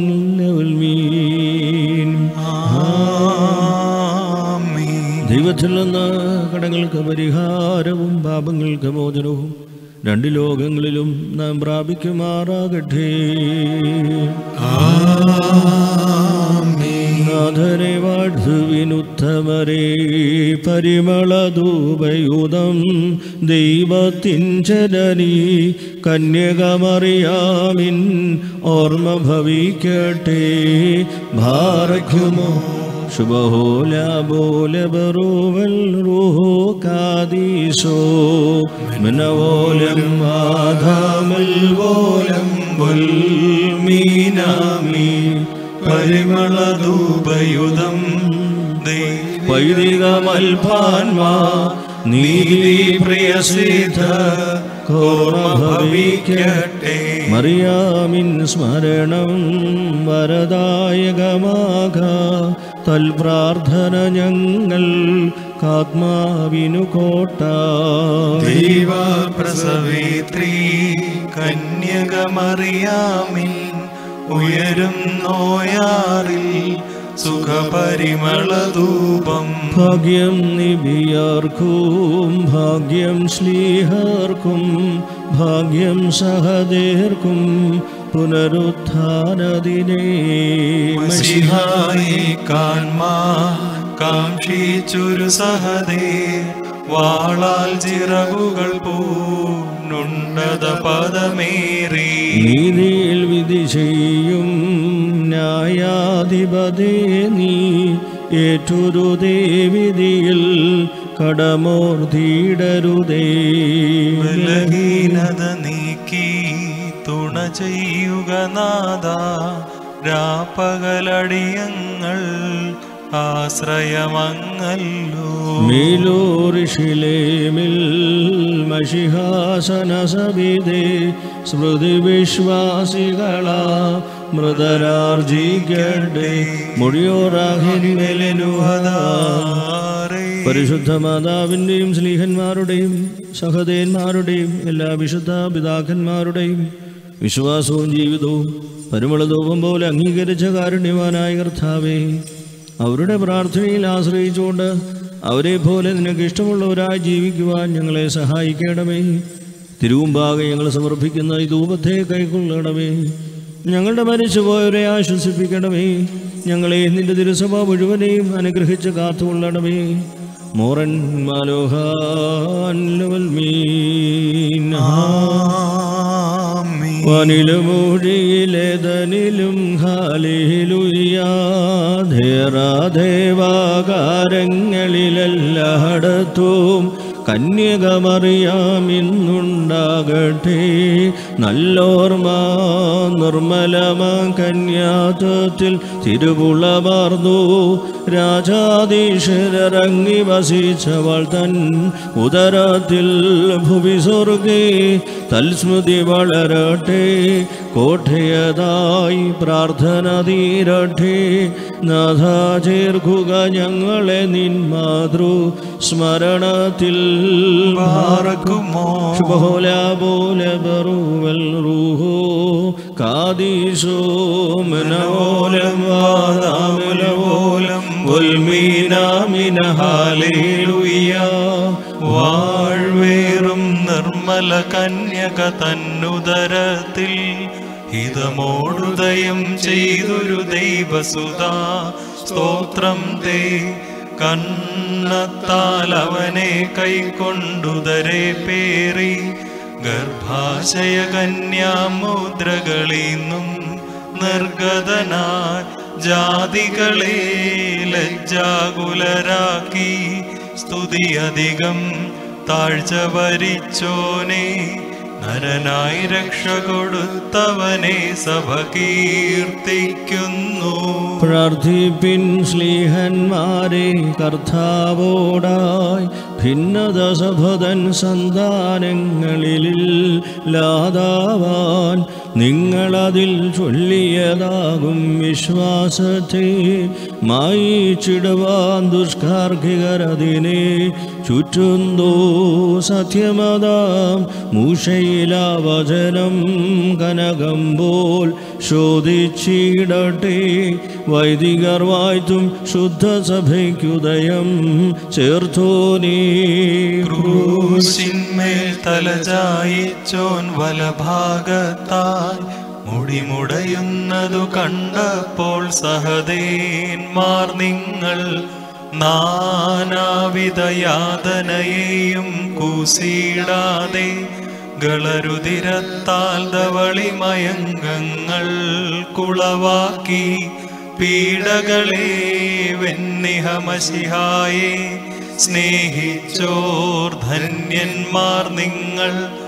മീൻ ദൈവത്തിൽ നിന്ന് കടങ്ങൾക്ക് പരിഹാരവും പാപങ്ങൾക്ക് മോചനവും രണ്ട് ലോകങ്ങളിലും നാം പ്രാപിക്കുമാറാകട്ടെ നാഥരെ വാഴ്ത്തുവിനുത്തമരേ പരിമളധൂപയുധം ദൈവത്തിൻ ജനനി കന്യകമറിയാമിൻ ഓർമ്മ ഭവിക്കട്ടെ ഭാരഖുമോ ശുഭഹോല ബോല ബറൂവൽ റൂഹോ കാദീശോ മനവോലം ആധാമൽ വോലം വൽ മീനാമി പരിമളധൂപയുധം വൈദികമൽപാൻമാ നീതി പ്രിയസിദ്ധ കോർമ്മ ഭവിക്കട്ടെ മറിയാമിൻ സ്മരണം വരദായകമാക തൽപ്രാർത്ഥന ഞങ്ങൾ കാത്മാവിനു കോട്ട ദൈവ പ്രസവേത്രീ കന്യകമറിയാമിൽ ഉയരും നോയാറിൽ സുഖപരിമളധൂപം ഭാഗ്യം നിബിയാർക്കും ഭാഗ്യം ശ്ലീഹർക്കും ഭാഗ്യം സഹദേർക്കും പുനരുത്ഥാനദിനേ മസിഹായി കാൺമാൻ കാക്ഷിച്ചൊരു സഹദേ വാളാൽ ചിറകുകൾ പൂന്നുണ്ടത പദമേറി നീതിയിൽ വിധി ചെയ്യും ന്യായാധിപതേ നീ ഏറ്റൊരു ദേവിധിയിൽ കടമോർത്തിയിടരുതേ ബലഹീനത നീക്കി തുണ ചെയ്യുക നാദ രാപ്പകലടിയങ്ങൾ ആശ്രയമങ്ങല്ലോ മേലോറിഷിലേമിൽ മഷിഹാസന സവിതേ സ്മൃതി വിശ്വാസികളാ മൃതരാർജിക്കട്ടെ മുടിയോറാഹിന്മേലെനുഹദാ പരിശുദ്ധ മാതാവിൻ്റെയും സ്ലീഹന്മാരുടെയും സഹദേന്മാരുടെയും എല്ലാ വിശുദ്ധ പിതാക്കന്മാരുടെയും വിശ്വാസവും ജീവിതവും പരിമളധൂപം പോലെ അംഗീകരിച്ച കാരുണ്യവാനായ കർത്താവേ അവരുടെ പ്രാർത്ഥനയിൽ ആശ്രയിച്ചുകൊണ്ട് അവരെ പോലെ നിനക്ക് ഇഷ്ടമുള്ളവരായി ജീവിക്കുവാൻ ഞങ്ങളെ സഹായിക്കണമേ തിരുവുമ്പാകെ ഞങ്ങൾ സമർപ്പിക്കുന്ന ഈ ധൂപത്തെ കൈക്കൊള്ളണമേ ഞങ്ങളുടെ മരിച്ചുപോയവരെ ആശ്വസിപ്പിക്കണമേ ഞങ്ങളെ നിന്റെ തിരുസഭ മുഴുവനെയും അനുഗ്രഹിച്ച് കാത്തുകൊള്ളണമേ മോറൻ മാലോഹാൻ ലവൽ മീൻ ആമീൻ. വനിലുമൂഴിയിലേതനിലും ഹാലേലുയാദേവാകാരങ്ങളിലെല്ലായിടത്തും കന്യകമറിയാമിന്നുണ്ടാകട്ടെ നല്ലോർമ്മ നിർമ്മലമ കന്യാത്വത്തിൽ തിരുവുളമാർന്നു രാജാധീശരങ്ങി വസിച്ചവൾ തൻ ഉദരത്തിൽ ഭുവി സ്വർഗേ തൽസ്മൃതി വളരട്ടെ കോട്ടയതായി പ്രാർത്ഥന തീരട്ടെ നാഥ ചേർക്കുക ഞങ്ങളെ നിൻ മാതൃ സ്മരണത്തിൽ പാർക്കുമോ ശുഭോല പോലെ ബറുവൽ റൂഹോ കാദീശോ മനോലം വാദാമലവോലം ഉൽമീനാമിന ഹാലേലുയ്യ വാഴ്വേറും നിർമ്മല കന്യക തന്നുദരത്തിൽ ഹിതമോടുദയം ചെയ്തൊരു ദൈവസുതാ സ്തോത്രം തേ കണ്ണത്താൽ അവനെ കൈക്കൊണ്ടുദരെ പേറി ഗർഭാശയ കന്യാമുദ്രകളീന്നും നിർഗതനായി ജാതികളെ ലജ്ജാകുലരാക്കി സ്തുതി അധികം താഴ്ച വരിച്ചോനെ നരനായി രക്ഷ കൊടുത്തവനെ സഭ കീർത്തിക്കുന്നു പ്രാർത്ഥിപ്പിൻ സ്ലീഹന്മാരെ കർത്താവോടായി ഭിന്നത സഭതൻ സന്താനങ്ങളിൽ ലാതാവാൻ നിങ്ങളതിൽ ചൊല്ലിയതാകും വിശ്വാസത്തെ മായിച്ചിടുവാൻ ദുഷ്കാർഹികരതിനെ ചുറ്റുന്തോ സത്യമതാം മൂഷയിലാവചനം കനകം പോൽ ശോധിച്ചിടട്ടെ വൈദികർ വായ്ത്തും ശുദ്ധ സഭയ്ക്കുദയം ചേർത്തോനീ ക്രൂശിന്മേൽ തലചായിച്ചോൻ വലഭാഗത്തായി മുടിമുടയുന്നതു കണ്ടപ്പോൾ സഹദേന്മാർ നിങ്ങൾ നാനാവിധ യാതനയെയും കൂസിടാതെ ഗളരുതിരത്താൽ ധവളിമയങ്കങ്ങൾ കുളവാക്കി പീഡകളെ വെന്നിഹമശിഹായെ സ്നേഹിച്ചോർ ധന്യന്മാർ നിങ്ങൾ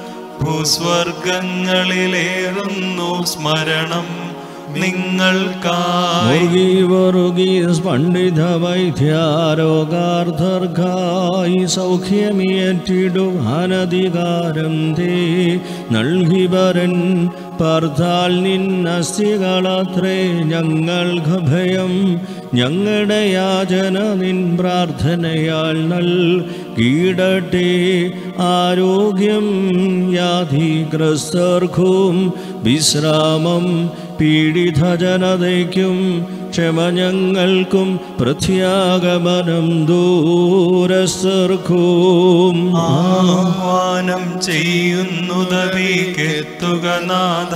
ഭൂസ്വർഗങ്ങളിലേറുന്നു സ്മരണം നിങ്ങൾക്കായി മുറുകി വറുകി പണ്ഡിത വൈദ്യാരോഗാർത്ഥർക്കായി സൗഖ്യമിയറ്റിടുവാനധികാരം തേ നൽകിവരൻ പാർത്താൽ നിന്നസ്തികളത്രേ ഞങ്ങൾക്ക് ഭയം ഞങ്ങളുടെ യാചന നിൻ പ്രാർത്ഥനയാൽ നൽകിയിടട്ടെ ആരോഗ്യം വ്യാധിഗ്രസ്തർക്കും വിശ്രാമം പീഡിത ജനതയ്ക്കും ക്ഷമ ഞങ്ങൾക്കും പ്രത്യാഗമനം ദൂരസ്ഥർക്കും ആഹ്വാനം ചെയ്യുന്നുദവിക്കെത്തുക നാഥ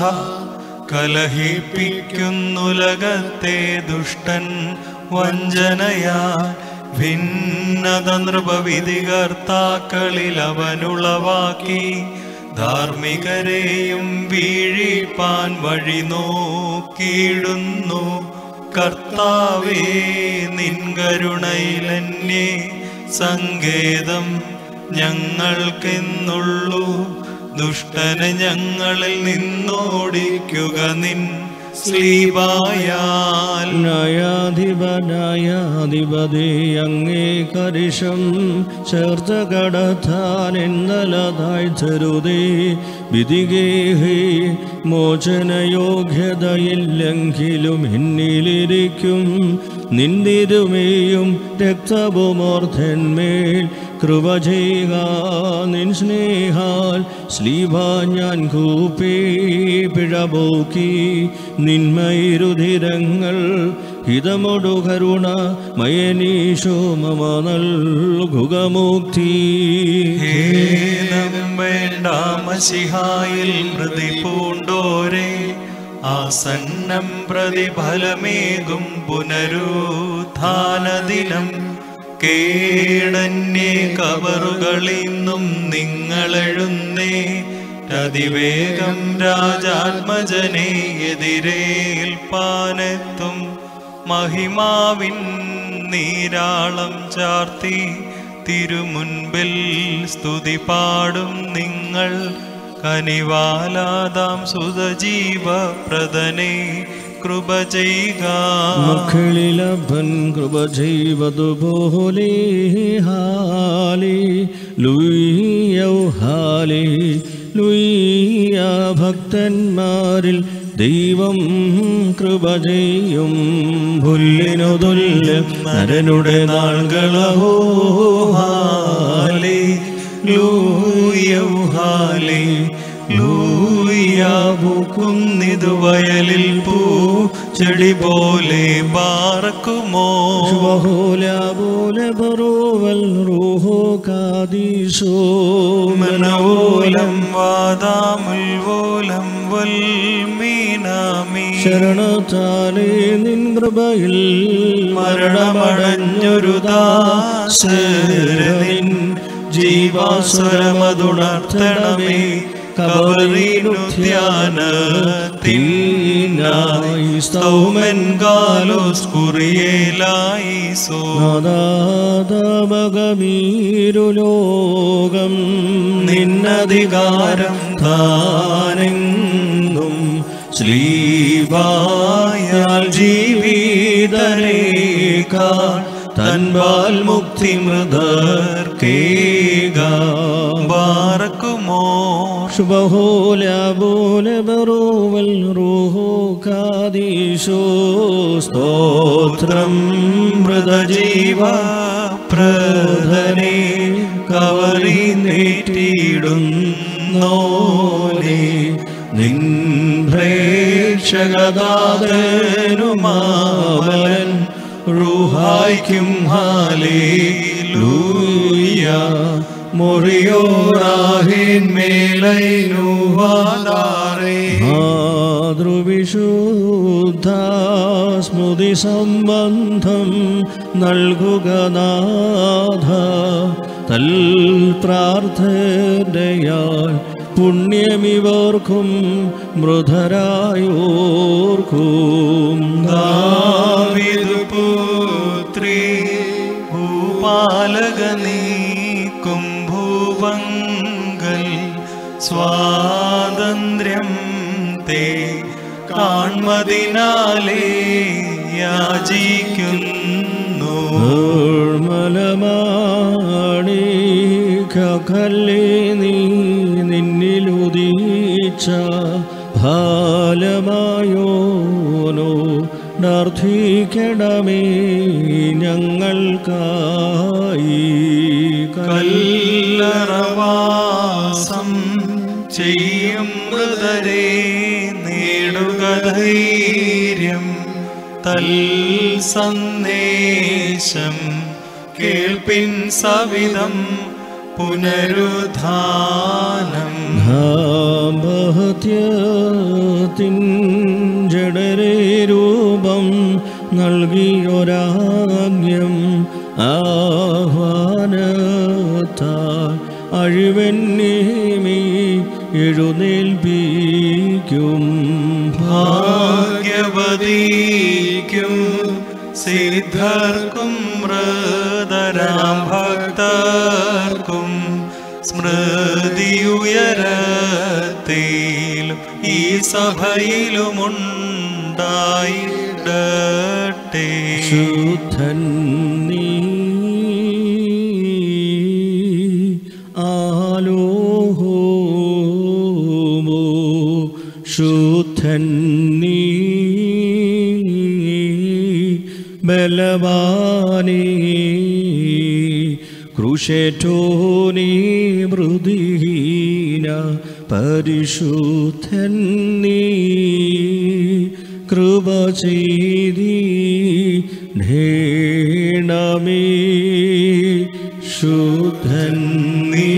കലഹിപ്പിക്കുന്നുലകത്തെ ദുഷ്ടൻ വഞ്ചനയാ ഭിന്നത നൃപവിധികർത്താക്കളിൽ അവനുളവാക്കി ധാർമ്മികരെയും വീഴിപ്പാൻ വഴി നോക്കിയിടുന്നു കർത്താവേ നിൻ കരുണയിലെന്നെ സങ്കേതം ഞങ്ങൾക്കെന്നുള്ളൂ ദുഷ്ടനെ ഞങ്ങളിൽ നിന്നോടിക്കുക നിൻ സ്ലീബായാൽ ന്യായാധിപനായാധിപതി അങ്ങേ കരിശം ചേർത്ത കടത്താൻ എന്നലതായി തരുതേ വിധികേഹി മോചനയോഗ്യതയില്ലെങ്കിലും എന്നിലിരിക്കും നിന്തിരുമേയും രക്തവുമോർദ്ധന്മേൽ കൃപ ചെയ്യുക നിൻ സ്നേഹാൽ സ്ലീബ ഞാൻ കൂപ്പി പിഴപോക്കി നിന്മയിരുധിരങ്ങൾ ഹിതമൊടു കരുണ മയനീശോ മമ നൽകുകമുക്തി ഖേദം വേണ്ട മസിഹായിൽ മൃതി പൂണ്ടോരെ ആസന്നം പ്രതിഫലമേകും പുനരുത്ഥാനദിനം കേടന്യേ കവറുകളിന്നും നിങ്ങളെഴുന്നേ അതിവേഗം രാജാത്മജനെ എതിരേൽപ്പാനെത്തും മഹിമാവിൻ നീരാളം ചാർത്തി തിരുമുൻപിൽ സ്തുതി പാടും നിങ്ങൾ കനിവാലാദാം സുതജീവ പ്രദനെ കൃപ ചെയ്യുക മക്കളിലഭൻ കൃപ ചെയ്വതുപോലെ ഹാലി ലുയ്യൗ ഹാലി ലുയ്യ ഭക്തന്മാരിൽ ദൈവം കൃപ ചെയ്യും പുല്ലിനു തുല്യം നരനുടെ നാൾകളഹോ ഹാലേ ലൂയൗ ഹാലേ ലൂയാവുക്കുന്നിതു വയലിൽ പൂ ചെടി പോലെ പാർക്കുമോ ബഹുല പോലെ ബറുവൽ റൂഹോ കാദീശോ മനവോലം വാദാമുൽവോലം വൽമീനാമി ശരണത്താലേ നിൻ കൃപയിൽ മരണമടഞ്ഞൊരു ദാസരനിൻ ജീവാസുരമതുണർത്തണമേ കബറീനുദ്യാനത്തിനായി സ്തൗമൻ കാലോസ് കുറിയേലായി സോ നാദാതമകമീരുലോകം നിന്നധികാരം താനെങ്ങും ശ്ലീവായാൽ ജീവിതരേക്കാൾ തൻപാൽ മുക്തി മൃതർക്കേക ബാറക്കുമോ ശുഭഹോല പോലെ ബറുവൽ റൂഹോ കാദീശോ സ്തോത്രം മൃതജീവ പ്രധനെ കവറി നേറ്റിടുന്നോനെ നിൻ പ്രേക്ഷകദാതനുമാവൻ റുഹായ്ക്കും ഹാലേ ലൂയ മുറിയോറാഹിൻ മേലൈനുവാദാറേ മാതൃവിശുദ്ധ സ്മൃതി സംബന്ധം നൽകുക നാഥ തൽ പ്രാർത്ഥനയാൽ പുണ്യമിവർക്കും മൃതരായോർക്കും ദാവിദുപുത്രി ഭൂപാലക നീക്കും ഭൂവങ്കൽ സ്വാതന്ത്ര്യം തേ കാൺമതിനാലേ യാചിക്കുന്നു നിർമ്മലമാണി കല്ലേ നീ നിന്നിലുദീച്ച ഫലമായോനോ പ്രാർത്ഥിക്കണമേ ഞങ്ങൾക്കായി കല്ലറവാസം ചെയ്യും മൃതരെ നേടുക ധൈര്യം തല്ല സന്ദേശം കേൾപ്പിൻ സവിധം പുനരുദ്ധാനം ദാമ്പത്യത്തിൻ ജഡരേ രൂപം നൽകിയൊരാജ്ഞം ആഹ്വാനത്താൽ അഴിവെന്നേമി എഴുന്നേൽപ്പിക്കും ഭാഗ്യവതിക്കും സിദ്ധർക്കും മൃതരാം ഭക്തർക്കും സ്മൃതിയുയരത്തിലും ഈ സഭയിലുമുണ്ടായിടട്ടെ ശുദ്ധൻ നീ ആലോഹോമോ ശുദ്ധൻ നീ ബലവാനീ കൃഷേറ്റോനീ മൃദുഹീന പരിശുദ്ധൻ നീ കൃപ ചെയ്തി ധേണമേ ശുദ്ധൻ നീ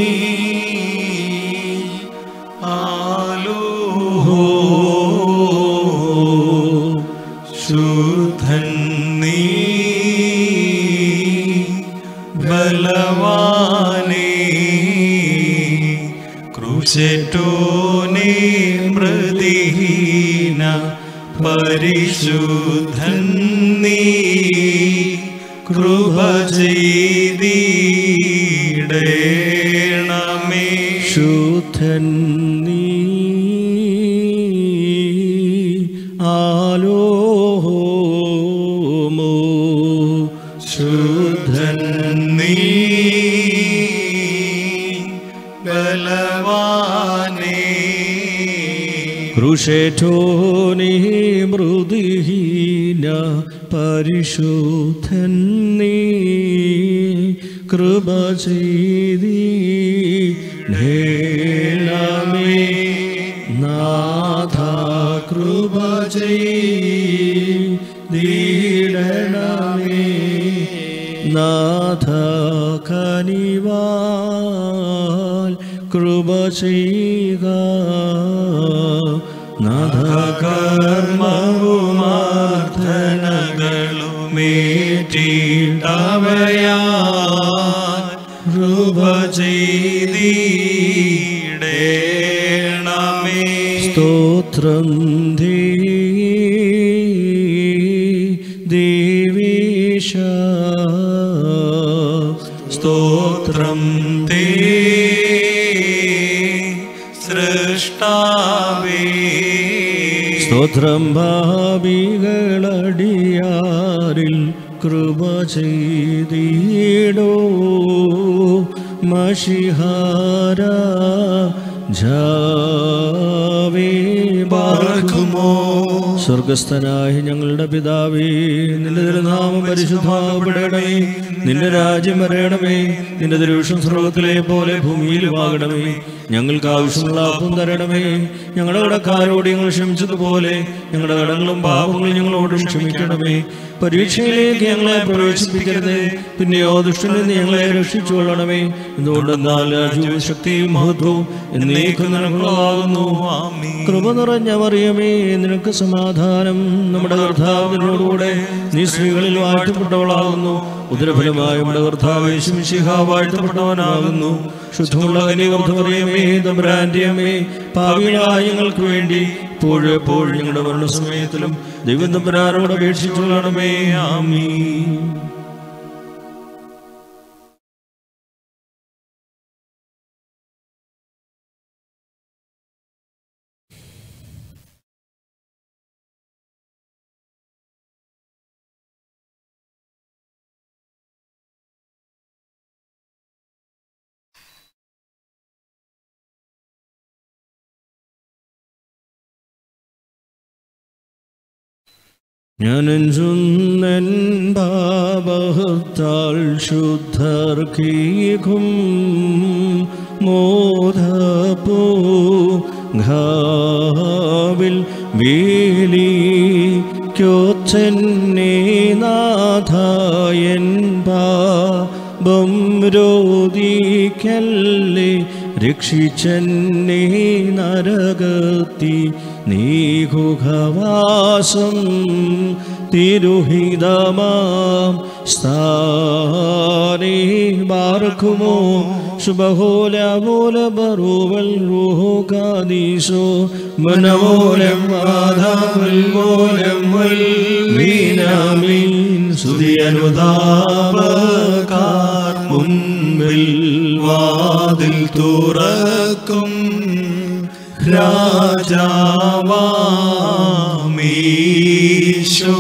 ശുദ്ധൻ നീ ബലവാനേ ക്രൂശേറ്റോനേ മൃതിഹീന പരിശുദ്ധൻ നീ കൃപ ചെയ്തിടേണമേ ശുദ്ധൻ നീ ആലോമോ ശുദ്ധൻ നീ ബലവാനേ കൃഷേറ്റോനി മൃദുഹീന പരിശുദ്ധൻ നീ കൃപ ചെയ്തി ധേണമേ നാഥ കൃപ ചെയ്തിടണമേ നാഥ കനിവാൽ കൃപ ചെയ്യുക നാഥ കർമ്മവുമാർത്ഥനകളുമേറ്റിട്ടവയാ രൂപ ചെയ്തിടേണമേ സ്തോത്രം ദേ ദേവേശ സ്തോത്രം തേ സൃഷ്ടാവേ സ്തോത്രം ഭാവികളടിയാറിൽ കൃപ ചെയ്തിടോ മഷിഹാര ജാവേ ബാർക്കുമോ സ്വർഗസ്ഥനായ ഞങ്ങളുടെ പിതാവേ നിന്റെ തിരുനാമം പരിശുദ്ധമാകപ്പെടണമേ നിന്റെ രാജ്യം വരയണമേ നിന്റെ തിരുവിഷം സ്രോതത്തിലെ പോലെ ഭൂമിയിലുമാകണമേ ഞങ്ങൾക്ക് ആവശ്യമുള്ള അപ്പം തരണമേ ഞങ്ങളുടെ കടക്കാരോട് ഞങ്ങൾ ക്ഷമിച്ചതുപോലെ ഞങ്ങളുടെ കടങ്ങളും പാപങ്ങളും ഞങ്ങളോടും ക്ഷമിക്കണമേ പരീക്ഷയിലേക്ക് ഞങ്ങളെ പ്രവേശിപ്പിക്കരുത് പിന്നെയോ ദുഷ്ടനിൽ നിന്ന് ഞങ്ങളെ രക്ഷിച്ചു കൊള്ളണമേ എന്തുകൊണ്ടെന്നാൽ രാജ്യവും ശക്തിയും മഹത്വവും എന്നേക്കും നിനക്കുള്ളതാകുന്നു കൃപ നിറഞ്ഞ മറിയമേ നിനക്ക് സമാധാനം നമ്മുടെ കർത്താവിനോടുകൂടെ നീ സ്ത്രീകളിൽ വാഴ്ത്തപ്പെട്ടവളാകുന്നു ഉദരഫലമായ നമ്മുടെ കർത്താവ് ശിംശിഹ വാഴ്ത്തപ്പെട്ടവനാകുന്നു ശുദ്ധമുള്ള കന്യകർത്തമറിയമേ തമ്പുരാന്റെ അമ്മേ പാപികളായ ഞങ്ങൾക്ക് വേണ്ടി ഇപ്പോഴും എപ്പോഴും ഞങ്ങളുടെ മരണസമയത്തിലും ദൈവം തമ്പുരാനോട് അപേക്ഷിച്ചുകൊള്ളണമേ ആമീ ഞാനെഞ്ചുന്നൻ പാപത്താൽ ശുദ്ധർക്കീകും മോദപ്പോ ഘാവിൽ വേലി ക്യോച്ചെന്നെ നാഥായൻ പാപം രോധിക്കല്ലേ രക്ഷിച്ചെന്നെ നരകത്തി നീഹുഖവാസം തിരുഹിതമാം സ്ഥാനേ ബാർക്കുമോ ശുഭഹോല മൂല ബറുവൽ റൂഹോ കാദീശോ മനമോലം വാദാവൽ മോലം വൽ മീനാമീൻ സ്തുതിയനുതാപകാർ മുൻപിൽ വാതിൽ തുറക്കും രാജാവാമീശോ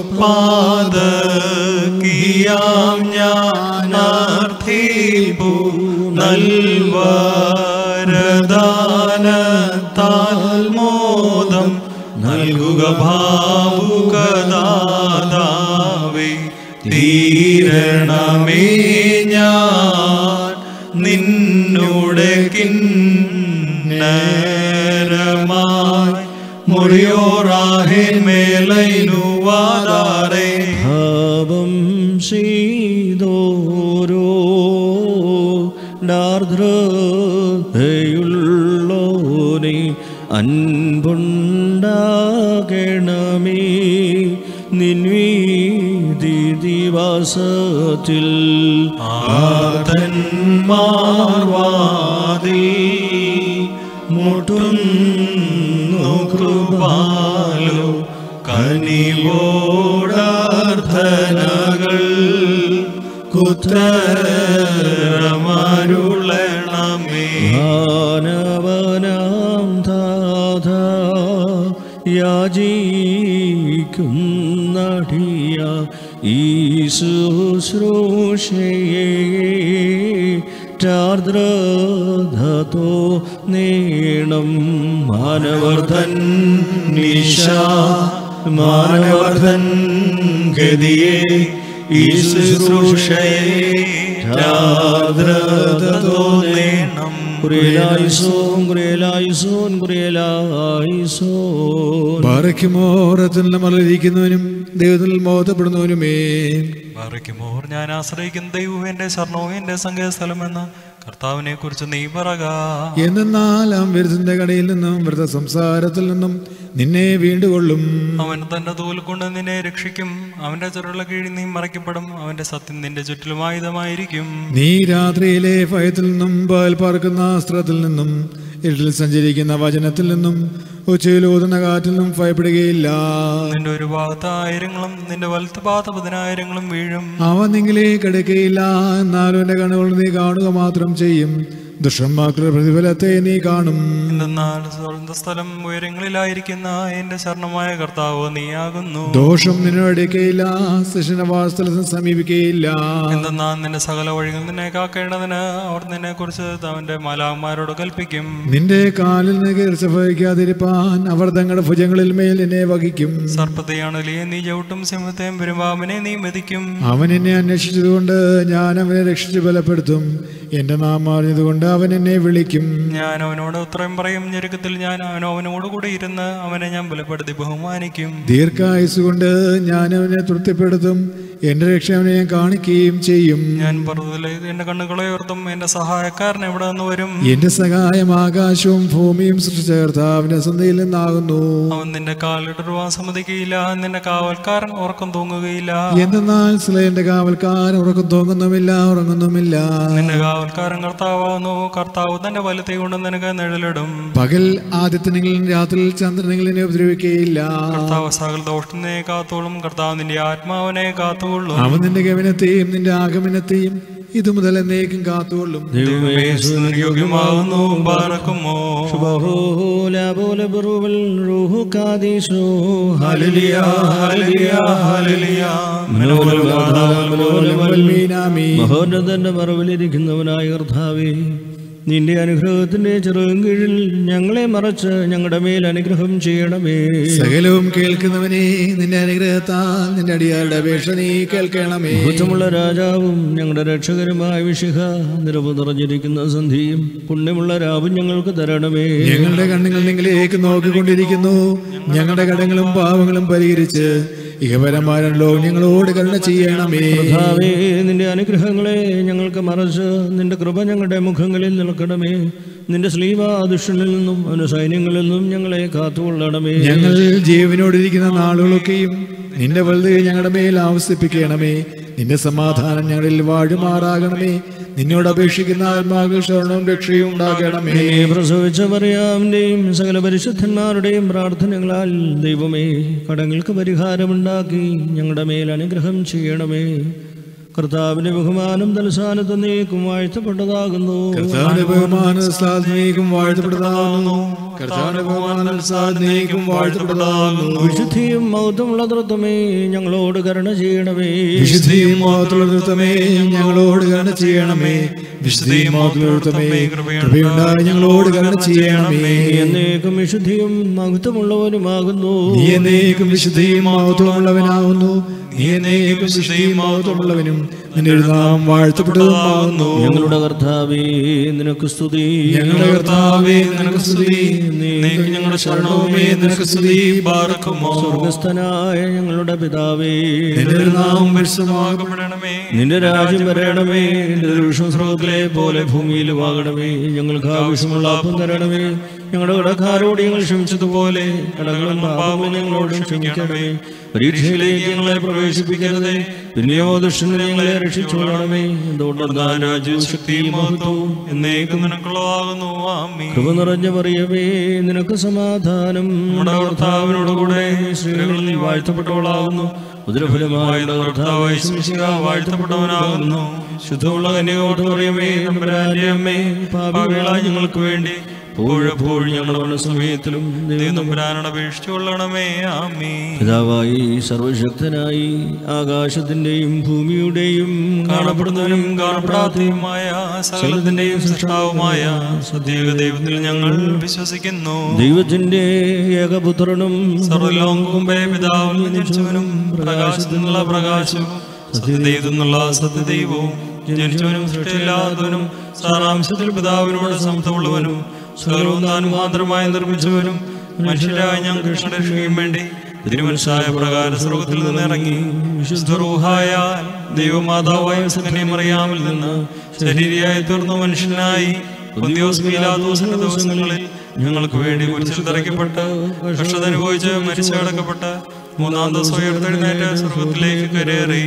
പാദകിയാം ഞാനർത്ഥിപ്പു നൽവരദാനത്താൽ മോദം നൽകുക ഭാവുകദാതാവേ തീരണമേ ഞാൻ നിന്നോട് കിന്നരമായി മുറിയോറാഹിൻ മേലൈനുവാദാരേ ഭാവം ചെയ്തോരോ നാർദ്രതയുള്ളോനെ അൻപുണ്ടാകണമേ നിൻവീതി ദിവസത്തിൽ ആതന്മാർവാതിൽ മുട്ടുന്നു കൃപാലോ കനിവോടാർത്ഥനകൾ കുത്തരമരുളണമേ മാനവനാം താഥ യാചിക്കുന്നടിയ ഈ ശുശ്രൂഷയെ ചാർദ്രധതോ നേണം മാനവർദ്ധൻ നിശ മാനവർദ്ധൻ ഗതിയെ ഈ ശുശ്രൂഷയെ നേണം കുറിയലായിസോൻ കുറിയലായിസോൻ കുറിയലായിസോൻ പാറയ്ക്കുമോറത്തിൽ മലരിക്കുന്നവനും ദൈവത്തിൽ മോഹത്തപ്പെടുന്നവനുമേ മറിക്കുമോർ ഞാൻ ആശ്രയിക്കുന്ന ദൈവം എന്റെ ശരണവും എന്റെ സങ്കേതസ്ഥലമെന്ന് കർത്താവിനെ കുറിച്ച് നീ പറക എന്നാൽ അവൻ വിരുദ്ധന്റെ കടയിൽ നിന്നും വ്രത സംസാരത്തിൽ നിന്നും നിന്നെ വീണ്ടുകൊള്ളും അവൻ തന്റെ തോൽ കൊണ്ട് നിന്നെ രക്ഷിക്കും അവന്റെ ചെറുള്ള കീഴിൽ നീ മറയ്ക്കപ്പെടും അവന്റെ സത്യം നിന്റെ ചുറ്റിലും ആയുധമായിരിക്കും നീ രാത്രിയിലെ ഭയത്തിൽ നിന്നും പാൽ പാർക്കുന്ന അസ്ത്രത്തിൽ നിന്നും ഇരുട്ടിൽ സഞ്ചരിക്കുന്ന വചനത്തിൽ നിന്നും ഉച്ചയിൽ ഊതുന്ന കാറ്റിൽ നിന്നും ഭയപ്പെടുകയില്ല നിന്റെ ഒരു ഭാഗത്ത് ആയിരങ്ങളും നിന്റെ വലത്ത് ഭാഗത്ത് പതിനായിരങ്ങളും വീഴും അവൻ നിങ്ങളിലേക്ക് എടുക്കയില്ല എന്നാലും എന്റെ കണ്ണുകൾ നീ കാണുക മാത്രം ചെയ്യും ദുഷ്ടന്മാക്കളുടെ പ്രതിഫലത്തെ നീ കാണും എന്തെന്നാൽ സ്വന്തം സ്ഥലം ഉയരങ്ങളിലായിരിക്കുന്ന എന്റെ ശരണമായ കർത്താവ് നീയാകുന്നു ദോഷം നിന്നോട് എടുക്കയില്ല ശിഷ്യനവാസസ്ഥലത്ത് സമീപിക്കുകയില്ല എന്തെന്നാൽ നിന്റെ സകല വഴികൾ നിന്നെ കാക്കേണ്ടതിന് അവർ നിന്നെ കുറിച്ച് അവന്റെ മാലാന്മാരോട് കൽപ്പിക്കും നിന്റെ കാലിൽ നിന്ന് കീർച്ച ഭവിക്കാതിരിപ്പാൻ അവർ തങ്ങളുടെ ഭുജങ്ങളിൽ മേൽ എന്നെ വഹിക്കും സർപ്പത്തെയാണല്ലേ നീ ചവിട്ടും സിംഹത്തെയും പെരുമ്പാമ്പിനെ നീ മെതിക്കും അവൻ എന്നെ അന്വേഷിച്ചതുകൊണ്ട് ഞാൻ അവനെ രക്ഷിച്ച് ബലപ്പെടുത്തും എന്റെ നാം അറിഞ്ഞതുകൊണ്ട് അവൻ എന്നെ വിളിക്കും ഞാൻ അവനോട് ഉത്തരം പറയും ഞെരുക്കത്തിൽ ഞാൻ അവനോ അവനോട് കൂടെ ഇരുന്ന് അവനെ ഞാൻ ബലപ്പെടുത്തി ബഹുമാനിക്കും ദീർഘായുസ് കൊണ്ട് ഞാൻ അവനെ തൃപ്തിപ്പെടുത്തും എന്റെ രക്ഷ അവനെ ഞാൻ കാണിക്കുകയും ചെയ്യും ഞാൻ പർവ്വതത്തിലെ എന്റെ കണ്ണുകളെ ഉയർത്തും എന്റെ സഹായക്കാരൻ എവിടെ നിന്ന് വരും എന്റെ സഹായം ആകാശവും ഭൂമിയും സൃഷ്ടിച്ച കർത്താവിന്റെ സന്ധിയിൽ നിന്നാകുന്നു അവൻ നിന്റെ കാലിടരുവാൻ സമ്മതിക്കുകയില്ല നിന്റെ കാവൽക്കാരൻ ഉറക്കം തൂങ്ങുകയില്ല എന്തെന്നാൽ എന്റെ കാവൽക്കാർ ഉറക്കം തോന്നുന്നുമില്ല ഉറങ്ങുന്നുമില്ല നിന്റെ കാവൽക്കാരൻ കർത്താവാകുന്നു കർത്താവ് തന്റെ വലത്തെ കൊണ്ട് നിനക്ക് നിഴലിടും പകൽ ആദിത്യനെങ്കിലും രാത്രിയിൽ ചന്ദ്രനെങ്കിലും ഉപദ്രവിക്കുകയില്ല കർത്താവ് സകല ദോഷത്തിനെ കാത്തോളും കർത്താവ് നിന്റെ ആത്മാവിനെ കാത്തുകൊള്ളും അവൻ നിന്റെ ഗമനത്തെയും നിന്റെ ആഗമനത്തെയും ഇതു മുതൽ എന്നേക്കും കാത്തുകൊള്ളും ദൈവമേ സ്തുതിക്ക് യോഗ്യമാകുന്നു ബാറക്കുമോ ബഹൂല പോലെ ബറുവൽ റൂഹു കാദീശോ ഹല്ലേലൂയ ഹല്ലേലൂയ ഹല്ലേലൂയ വൽമീനാമി. മഹോന്നതന്റെ മറവിലിരിക്കുന്നവനായ കർത്താവേ നിന്റെ അനുഗ്രഹത്തിന്റെ ചെറുകും കീഴിൽ ഞങ്ങളെ മറച്ച് ഞങ്ങളുടെ മേൽ അനുഗ്രഹം ചെയ്യണമേ സകലവും കേൾക്കുന്നവനെ നിന്റെ അനുഗ്രഹത്താൽ നിന്റെ അടിയാരുടെ അപേക്ഷ നീ കേൾക്കണമേ ബുദ്ധമുള്ള രാജാവും ഞങ്ങളുടെ രക്ഷകരുമായ വിശിഖ നിരവ് നിറഞ്ഞിരിക്കുന്ന സന്ധിയും പുണ്യമുള്ള രാവും ഞങ്ങൾക്ക് തരണമേ ഞങ്ങളുടെ കണ്ണുകൾ നിങ്ങളിലേക്ക് നോക്കിക്കൊണ്ടിരിക്കുന്നു ഞങ്ങളുടെ കടങ്ങളും പാവങ്ങളും പരിഹരിച്ച് ഇഹപരമാരല്ലോ ഞങ്ങളോട് കരുണ ചെയ്യണമേ കർത്താവേ നിന്റെ അനുഗ്രഹങ്ങളെ ഞങ്ങൾക്ക് മറച്ച് നിന്റെ കൃപ ഞങ്ങളുടെ മുഖങ്ങളിൽ നിൽക്കണമേ നിന്റെ സ്ലീവ ദുഷ്ടനിൽ നിന്നും അവന്റെ സൈന്യങ്ങളിൽ നിന്നും ഞങ്ങളെ കാത്തുകൊള്ളണമേ ഞങ്ങൾ ജീവനോടിരിക്കുന്ന നാളുകളൊക്കെയും നിന്റെ വലുത് ഞങ്ങളുടെ മേൽ ആവസിപ്പിക്കണമേ നിന്റെ സമാധാനം ഞങ്ങളിൽ വാഴുമാറാകണമേ നിന്നോട് അപേക്ഷിക്കുന്ന ആത്മാക്കൾ ശരണവും രക്ഷയും ഉണ്ടാകണമേ നീ പ്രസവിച്ച മറിയാമിന്റെയും സകല പരിശുദ്ധന്മാരുടെയും പ്രാർത്ഥനകളാൽ ദൈവമേ കടങ്ങൾക്ക് പരിഹാരമുണ്ടാക്കി ഞങ്ങളുടെ മേൽ അനുഗ്രഹം ചെയ്യണമേ കർത്താവിന്റെ ബഹുമാനം തലസ്ഥാനത്ത് നീക്കും വാഴ്ത്തപ്പെട്ടതാകുന്നു കർത്താവിന്റെ ബഹുമാന സാധനയ്ക്കും വാഴ്ത്തപ്പെട്ടതാകുന്നു കർത്താവിന്റെ ബഹുമാന സാധനയ്ക്കും വാഴ്ത്തപ്പെട്ടതാകുന്നു വിശുദ്ധിയും മൗത്തമുള്ള തൃത്വമേ ഞങ്ങളോട് കരുണ ചെയ്യണമേ വിശുദ്ധിയും മാത്രമുള്ള നൃത്തമേ ഞങ്ങളോട് കരുണ ചെയ്യണമേ വിശുദ്ധിയും മാത്രമുള്ള നൃത്തമേ കൃപയുണ്ടായി ഞങ്ങളോട് കരുണ ചെയ്യണമേ നീ എന്നേക്കും വിശുദ്ധിയും മഹത്വമുള്ളവനുമാകുന്നു നീ എന്നേക്കും വിശുദ്ധിയും മഹത്വമുള്ളവനാവുന്നു നീ എന്നേക്കും വിശുദ്ധിയും മഹത്വമുള്ളവനും നിന്റെ ഒരു നാം വാഴ്ത്തപ്പെട്ടതുമാകുന്നു ഞങ്ങളുടെ കർത്താവേ നിനക്ക് സ്തുതി ഞങ്ങളുടെ കർത്താവേ നിനക്ക് സ്തുതി നീക്ക് ഞങ്ങളുടെ ശരണവുമേ നിനക്ക് സ്തുതി പാർക്കുമോ സ്വർഗസ്ഥനായ ഞങ്ങളുടെ പിതാവേ നിന്റെ ഒരു നാം പരിശുദ്ധമാകും ആകപ്പെടണമേ നിന്റെ രാജ്യം വരണമേ നിന്റെ ദൃഷ്ടം സ്രോതത്തിലെ പോലെ ഭൂമിയിലുമാകണമേ ഞങ്ങൾക്ക് ആവശ്യമുള്ള അപ്പം തരണമേ ഞങ്ങളുടെ കടക്കാരോട് ഞങ്ങൾ ക്ഷമിച്ചതുപോലെ കടകളും പാപങ്ങളും ഞങ്ങളോട് ക്ഷമിക്കണമേ പരീക്ഷയിലേക്ക് ഞങ്ങളെ പ്രവേശിപ്പിക്കരുതേ പിന്നെയോ ദുഷ്ടനെ ഞങ്ങളെ രക്ഷിച്ചോളണമേ എന്തുകൊണ്ടെന്നാ രാജ്യവും ശക്തിയും മഹത്വവും എന്നേക്കും നിനക്കുള്ളതാകുന്നു ആമീ കൃപ നിറഞ്ഞ പറയവേ നിനക്ക് സമാധാനം നമ്മുടെ കർത്താവിനോടുകൂടെ സ്ത്രീകളിൽ വാഴ്ത്തപ്പെട്ടവളാകുന്നു ഉദരഫലമായ കർത്താവ് ശിശിക വാഴ്ത്തപ്പെട്ടവനാകുന്നു ശുദ്ധമുള്ള കന്യകോട്ട് പറയുമേ നമ്പരാന്റെ അമ്മേ പാപികളായി ഞങ്ങൾക്ക് വേണ്ടി എപ്പോഴെപ്പോഴും ഞങ്ങളുടെ സമയത്തിലും ദൈവം നമ്പരാനോട് അപേക്ഷിച്ചുകൊള്ളണമേ ആമീ പിതാവായി സർവശക്തനായി ആകാശത്തിന്റെയും ഭൂമിയുടെയും കാണപ്പെടുന്നവനും കാണപ്പെടാത്തതുമായ സകലത്തിന്റെയും സൃഷ്ടാവുമായ സദ്യക ദൈവത്തിൽ ഞങ്ങൾ വിശ്വസിക്കുന്നു ദൈവത്തിന്റെ ഏകപുത്രനും സർവലോകമ്പേ പിതാവിൽ ജനിച്ചവനും പ്രകാശത്തിൽ നിന്നുള്ള പ്രകാശവും സത്യദൈവത്തിൽ നിന്നുള്ള സത്യദൈവവും ജനിച്ചവനും സൃഷ്ടിയില്ലാത്തവനും സാരാംശത്തിൽ പിതാവിനോട് സമത്വമുള്ളവനും സർവവും താൻ മാത്രമായി നിർമ്മിച്ചവനും മനുഷ്യരായ ഞങ്ങൾ രക്ഷയും വേണ്ടി തിരുമനുഷ്യായ പ്രകാരം സ്വർഗത്തിൽ നിന്ന് ഇറങ്ങി വിശുദ്ധ ദൈവമാതാവായ സകനെ മറിയാമിൽ നിന്ന് ശരീരയായി തീർന്ന മനുഷ്യനായി പൊന്തിയോസ് പീലാത്തോസിന്റെ ദിവസങ്ങളിൽ ഞങ്ങൾക്ക് വേണ്ടി കുരിശിൽ തറയ്ക്കപ്പെട്ട് കഷ്ടത അനുഭവിച്ച് മരിച്ചടക്കപ്പെട്ട് മൂന്നാം ദിവസം ഉയർത്തെഴുന്നേറ്റ് സ്വർഗത്തിലേക്ക് കരേറി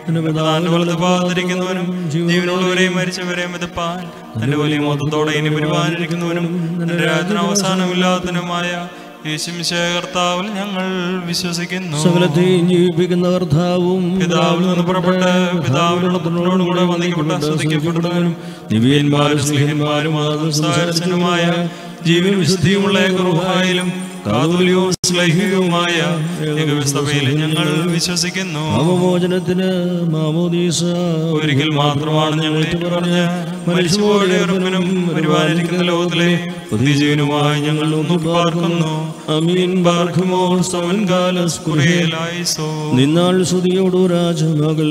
താൻ വലത് ഭാഗത്തിരിക്കുന്നവനും ജീവനുള്ളവരെയും മരിച്ചവരെയും മിതപ്പാൻ തന്റെ വലിയ മൊത്തത്തോടെ ഇനി പരിപാലിരിക്കുന്നവനും തന്റെ രാജ്യത്തിന് അവസാനമില്ലാത്തനുമായ യേശുമിശിഹായ കർത്താവിൽ ഞങ്ങൾ വിശ്വസിക്കുന്നു സകലത്തെയും ജീവിപ്പിക്കുന്ന കർത്താവും പിതാവിൽ നിന്ന് പുറപ്പെട്ട് പിതാവിനുള്ള പുത്രനോട് കൂടെ വന്ദിക്കപ്പെട്ട ശ്രദ്ധിക്കപ്പെട്ടവനും ദിവ്യന്മാരും സ്നേഹന്മാരും സംസാരത്തിനുമായ ജീവൻ വിശുദ്ധിയുമുള്ള ഗൃഹായാലും കാതോലിയവും സ്ലൈഹികവുമായ ഏകവിസഭയിൽ ഞങ്ങൾ വിശ്വസിക്കുന്നു അവമോചനത്തിന് മാമോദീസ ഒരിക്കൽ മാത്രമാണ് ഞങ്ങൾ പറഞ്ഞ് മരിച്ചുപോയ ഉറപ്പിനും വരുവാനിരിക്കുന്ന ലോകത്തിലെ പുതിയജീവനുമായി ഞങ്ങൾ ഒന്നു പാർക്കുന്നു അമീൻ ബാർഖുമോൾ സമൻകാലസ് കുറേലായിസോ നിന്നാൾ സ്തുതിയോടു രാജമകൾ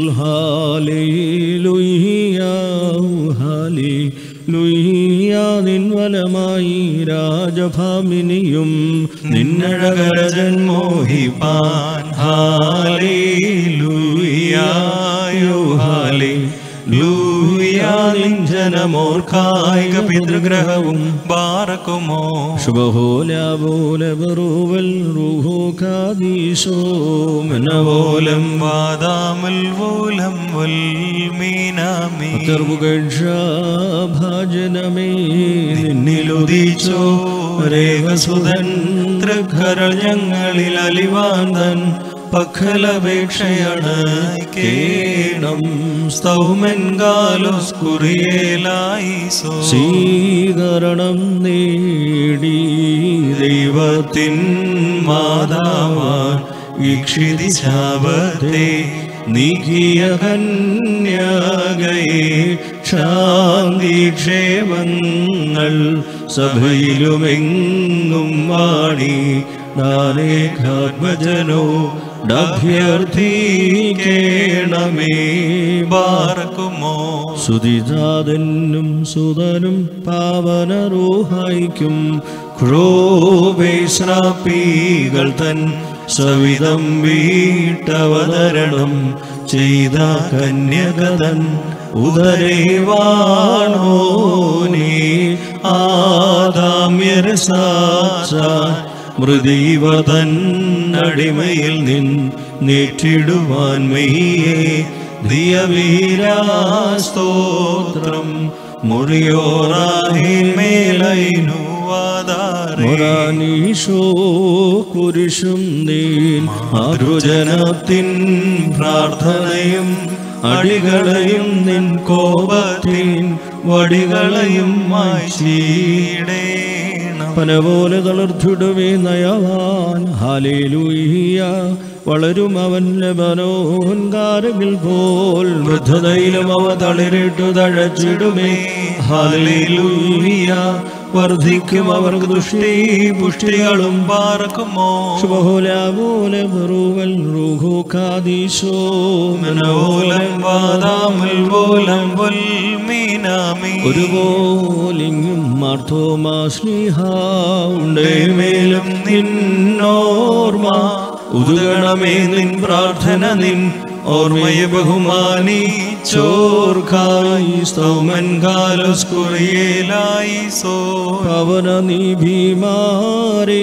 ഹാലേ ഹാലേ നിൻവലമായി രാജഭാമിനിയും നിന്നഴകരജൻ മോഹിപ്പാൻ ഹാലേ ലൂയായോ ഹാലേ ലൂയാ നിഞ്ജനമോർക്കായിക പിതൃഗ്രഹവും ബാറക്കുമോ ശുഭഹോലാബോലബറൂവൽ റൂഹോ കാദീശോ മനവോലം വാദാമൽ വോലം വൽ മീനാമീ ഭാജനമേ നിന്നിലുദിച്ചോ രേഖസുതൻ തൃക്കരൾ ഞങ്ങളിൽ അലിവാന്തൻ പഖലപേക്ഷയാണ് കേണം സ്തൗമൻ കാലോസ് കുറിയേലായി സോ സ്വീകരണം നേടി ദൈവത്തിൻ മാതാവാൻ വീക്ഷിതി ശാപത്തെ നീക്കിയ കന്യാകയെ ശാന്തി ക്ഷേമങ്ങൾ സഭയിലുമെങ്ങും വാണി നാനേകാത്മജനോ ഡഭ്യർത്ഥിക്കേണമേ പാർക്കുമോ സുതിജാതനും സുതനും പാവനറൂഹായിക്കും ക്രോപേശ്രാപ്പികൾ തൻ സവിധം വീട്ടവതരണം ചെയ്ത കന്യകതൻ ഉദരേവാണോനേ ആദാമ്യരസാക്ഷ മൃദീവതൻ അടിമയിൽ നിൻ നേറ്റിടുവാൻ മെയ്യേ ദിയവീരാസ്തോത്രം മുറിയോറാഹിന്മേലൈനു മുറാനീശോ കുരിശും നീൻ മാതൃജനത്തിൻ പ്രാർത്ഥനയും അടികളെയും നിൻ കോപത്തിൻ വടികളെയും മായ്ച്ചീടേണം പന പോലെ തളർത്തിടുവേ നയവാൻ ഹാലേലൂയ്യ വളരും അവൻ ലബനോൻ കാരകിൽ പോൽ വൃദ്ധതയിലും അവ തളിരിട്ടു തഴച്ചിടുമേ ഹാലേലൂയ്യ വർദ്ധിക്കും അവർക്ക് ദുഷ്ടി പുഷ്ടികളും പാർക്കുമോ ശുഭഹോലാപോലെ ബറുവൽ റൂഹോക്കാദീശോ മനോലം വാദാമുൽ പോലം വൽമീനാമി ഒരുപോലിങ്ങും മാർത്തോമാസ്ലിഹ ഉണ്ടേ മേലും നിന്നോർമ്മ ഉതുകണമേ നിൻ പ്രാർത്ഥന നിൻ ഓർമ്മയെ ബഹുമാനി ചോർക്കായി സ്തൗമൻ കാലസ്കുറിയേലായി സോ പവന നീ ഭീമാരേ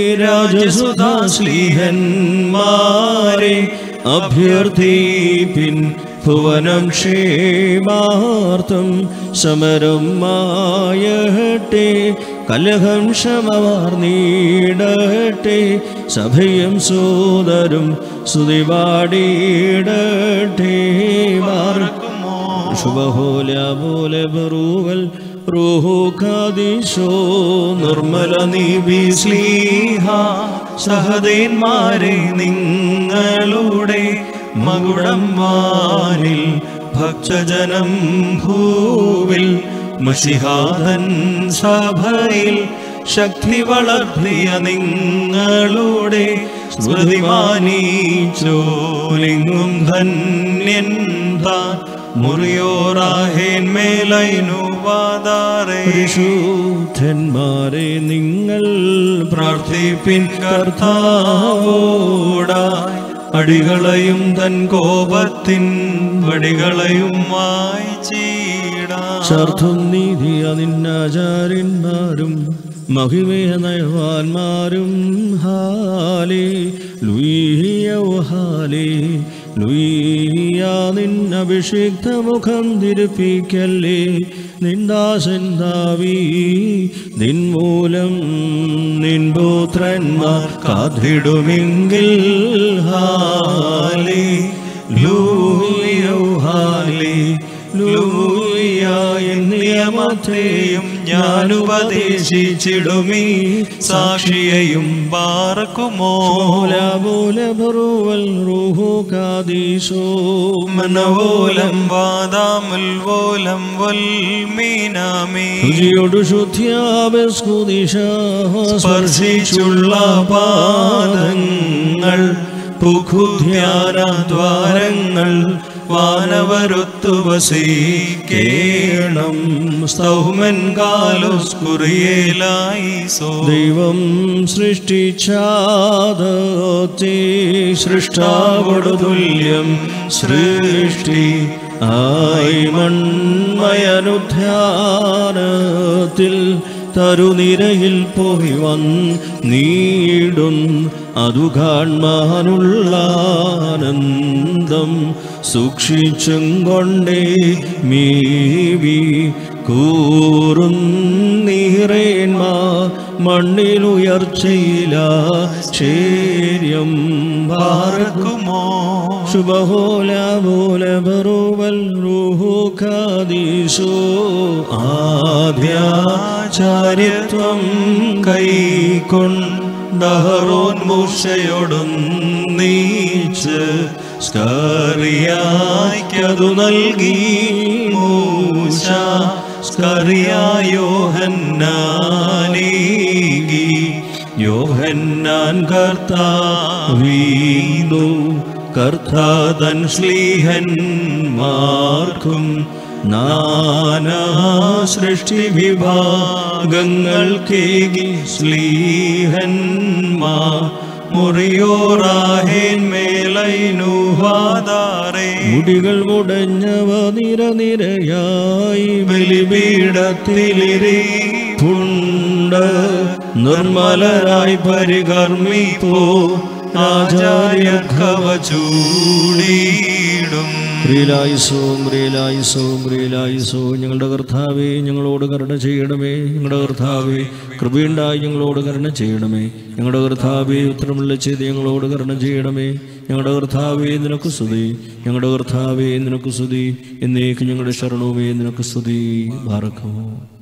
രാജസുധാശ്ലീഹന്മാരെ അഭ്യർത്ഥിപ്പിൻ ഭുവനം ക്ഷേമാർത്ഥം സമരം മായട്ടെ കലഹം ശമവാർന്നീടട്ടെ സഭയും സോദരും സ്തുതിപാടിയിടട്ടെ മാർക്കുമോ ശുഭഹോല പോലെ ബറൂവൽ റൂഹുഖാദിശോ നിർമ്മല നീബി സ്ലീഹ സഹദേന്മാരെ നിങ്ങളുടെ മകുടം വാനിൽ ഭക്തജനം ഭൂവിൽ മഷിഹാദൻ സഭയിൽ ശക്തി വളർത്തിയ നിങ്ങളുടെ സ്മൃതിമാനീച്ചോലിങ്ങും ധന്യൻ താൻ മുറിയോറാഹേന്മേലൈനു വാദാറേ പരിശുദ്ധന്മാരെ നിങ്ങൾ പ്രാർത്ഥിപ്പിൻ കർത്താവോടായി അടികളെയും തൻ കോപത്തിൻ വടികളെയും വായിച്ചീടാ ശാർത്ഥം നീതിയ നിന്നാചാര്യന്മാരും മഹിമയ നയവാന്മാരും ഹാലേ ലുയ്യോ ഹാലേ ലുയ്യ നിന്നഭിഷിക്ത മുഖം തിരുപ്പിക്കല്ലേ നിന്ദാസൻ ദാവീ നിൻ മൂലം നിൻ പുത്രന്മാർ കാത്തിടുമെങ്കിൽ ഹാലേ ലൂയോ ഹാലേ ലൂയ നിയമത്തെയും ഞാൻ ഉപദേശിച്ചിടുമീ സാക്ഷിയെയും പാർക്കുമോ മൂലബറുവൽ റൂഹു കാദീശോ മനവോലം വാദാമുൽ വോലം വൽമീനാമി രുചിയോടു ശുദ്ധ്യാപസ്കുദിശ സ്പർശിച്ചുള്ള പാദങ്ങൾ പുഖുധ്യാനദ്വാരങ്ങൾ വാനവരുത്തു വസീക്കേണം സ്തൗമൻ കാലുസ്കുറിയേലായി സോ ദൈവം സൃഷ്ടിച്ചാദത്തെ സൃഷ്ടാവോടു തുല്യം സൃഷ്ടി ആയി മൺമയനുധ്യാനത്തിൽ തരുനിരയിൽ പോയി വന്നീടും അതു കാൺമാനുള്ള ആനന്ദം സൂക്ഷിച്ചും കൊണ്ടേ മീവി കൂറും നീറേന്മാ മണ്ണിലുയർച്ചയില ശേര്യം ഭാരക്കുമോ ശുഭഹോല പോല ബറുവൽ റൂഹു കാദീശോ ആദ്യാചാര്യത്വം കൈക്കൊണ്ടഹറോൻ മൂർച്ചയോടും നീച്ച് സ്കറിയായ്ക്കതു നൽകി മൂശ സ്കറിയായോഹന്നാനേകി യോഹന്നാൻ കർത്താവീതു കർത്താതൻ ശ്ലീഹന്മാർക്കും നാനാ സൃഷ്ടി വിഭാഗങ്ങൾക്കേകി ശ്ലീഹന്മാ മുറിയോറാഹേൻ മേലൈനുഹാദാറേ മുടികൾ മുടഞ്ഞവ നിരനിരയായി ബലിപീഠത്തിലിരി പുണ്ട് നിർമ്മലരായി പരികർമ്മിപ്പോ ആചാര്യർക്കവ ചൂടിയിടും ഗ്രീലായുസവും ഗ്രീലായുസവും ഗ്രീലായുസവും ഞങ്ങളുടെ കർത്താവേ ഞങ്ങളോട് കരുണ ചെയ്യണമേ ഞങ്ങളുടെ കർത്താവേ കൃപയുണ്ടായി ഞങ്ങളോട് കരുണ ചെയ്യണമേ ഞങ്ങളുടെ കർത്താവേ ഉത്തരമുള്ള ചെയ്ത് ഞങ്ങളോട് കരുണ ചെയ്യണമേ ഞങ്ങളുടെ കർത്താവേ നിനക്ക് സ്തുതി ഞങ്ങളുടെ കർത്താവേ നിനക്ക് സ്തുതി എന്നേക്ക് ഞങ്ങളുടെ ശരണവുമേ നിനക്ക് സ്തുതി ഭാരക്കമോ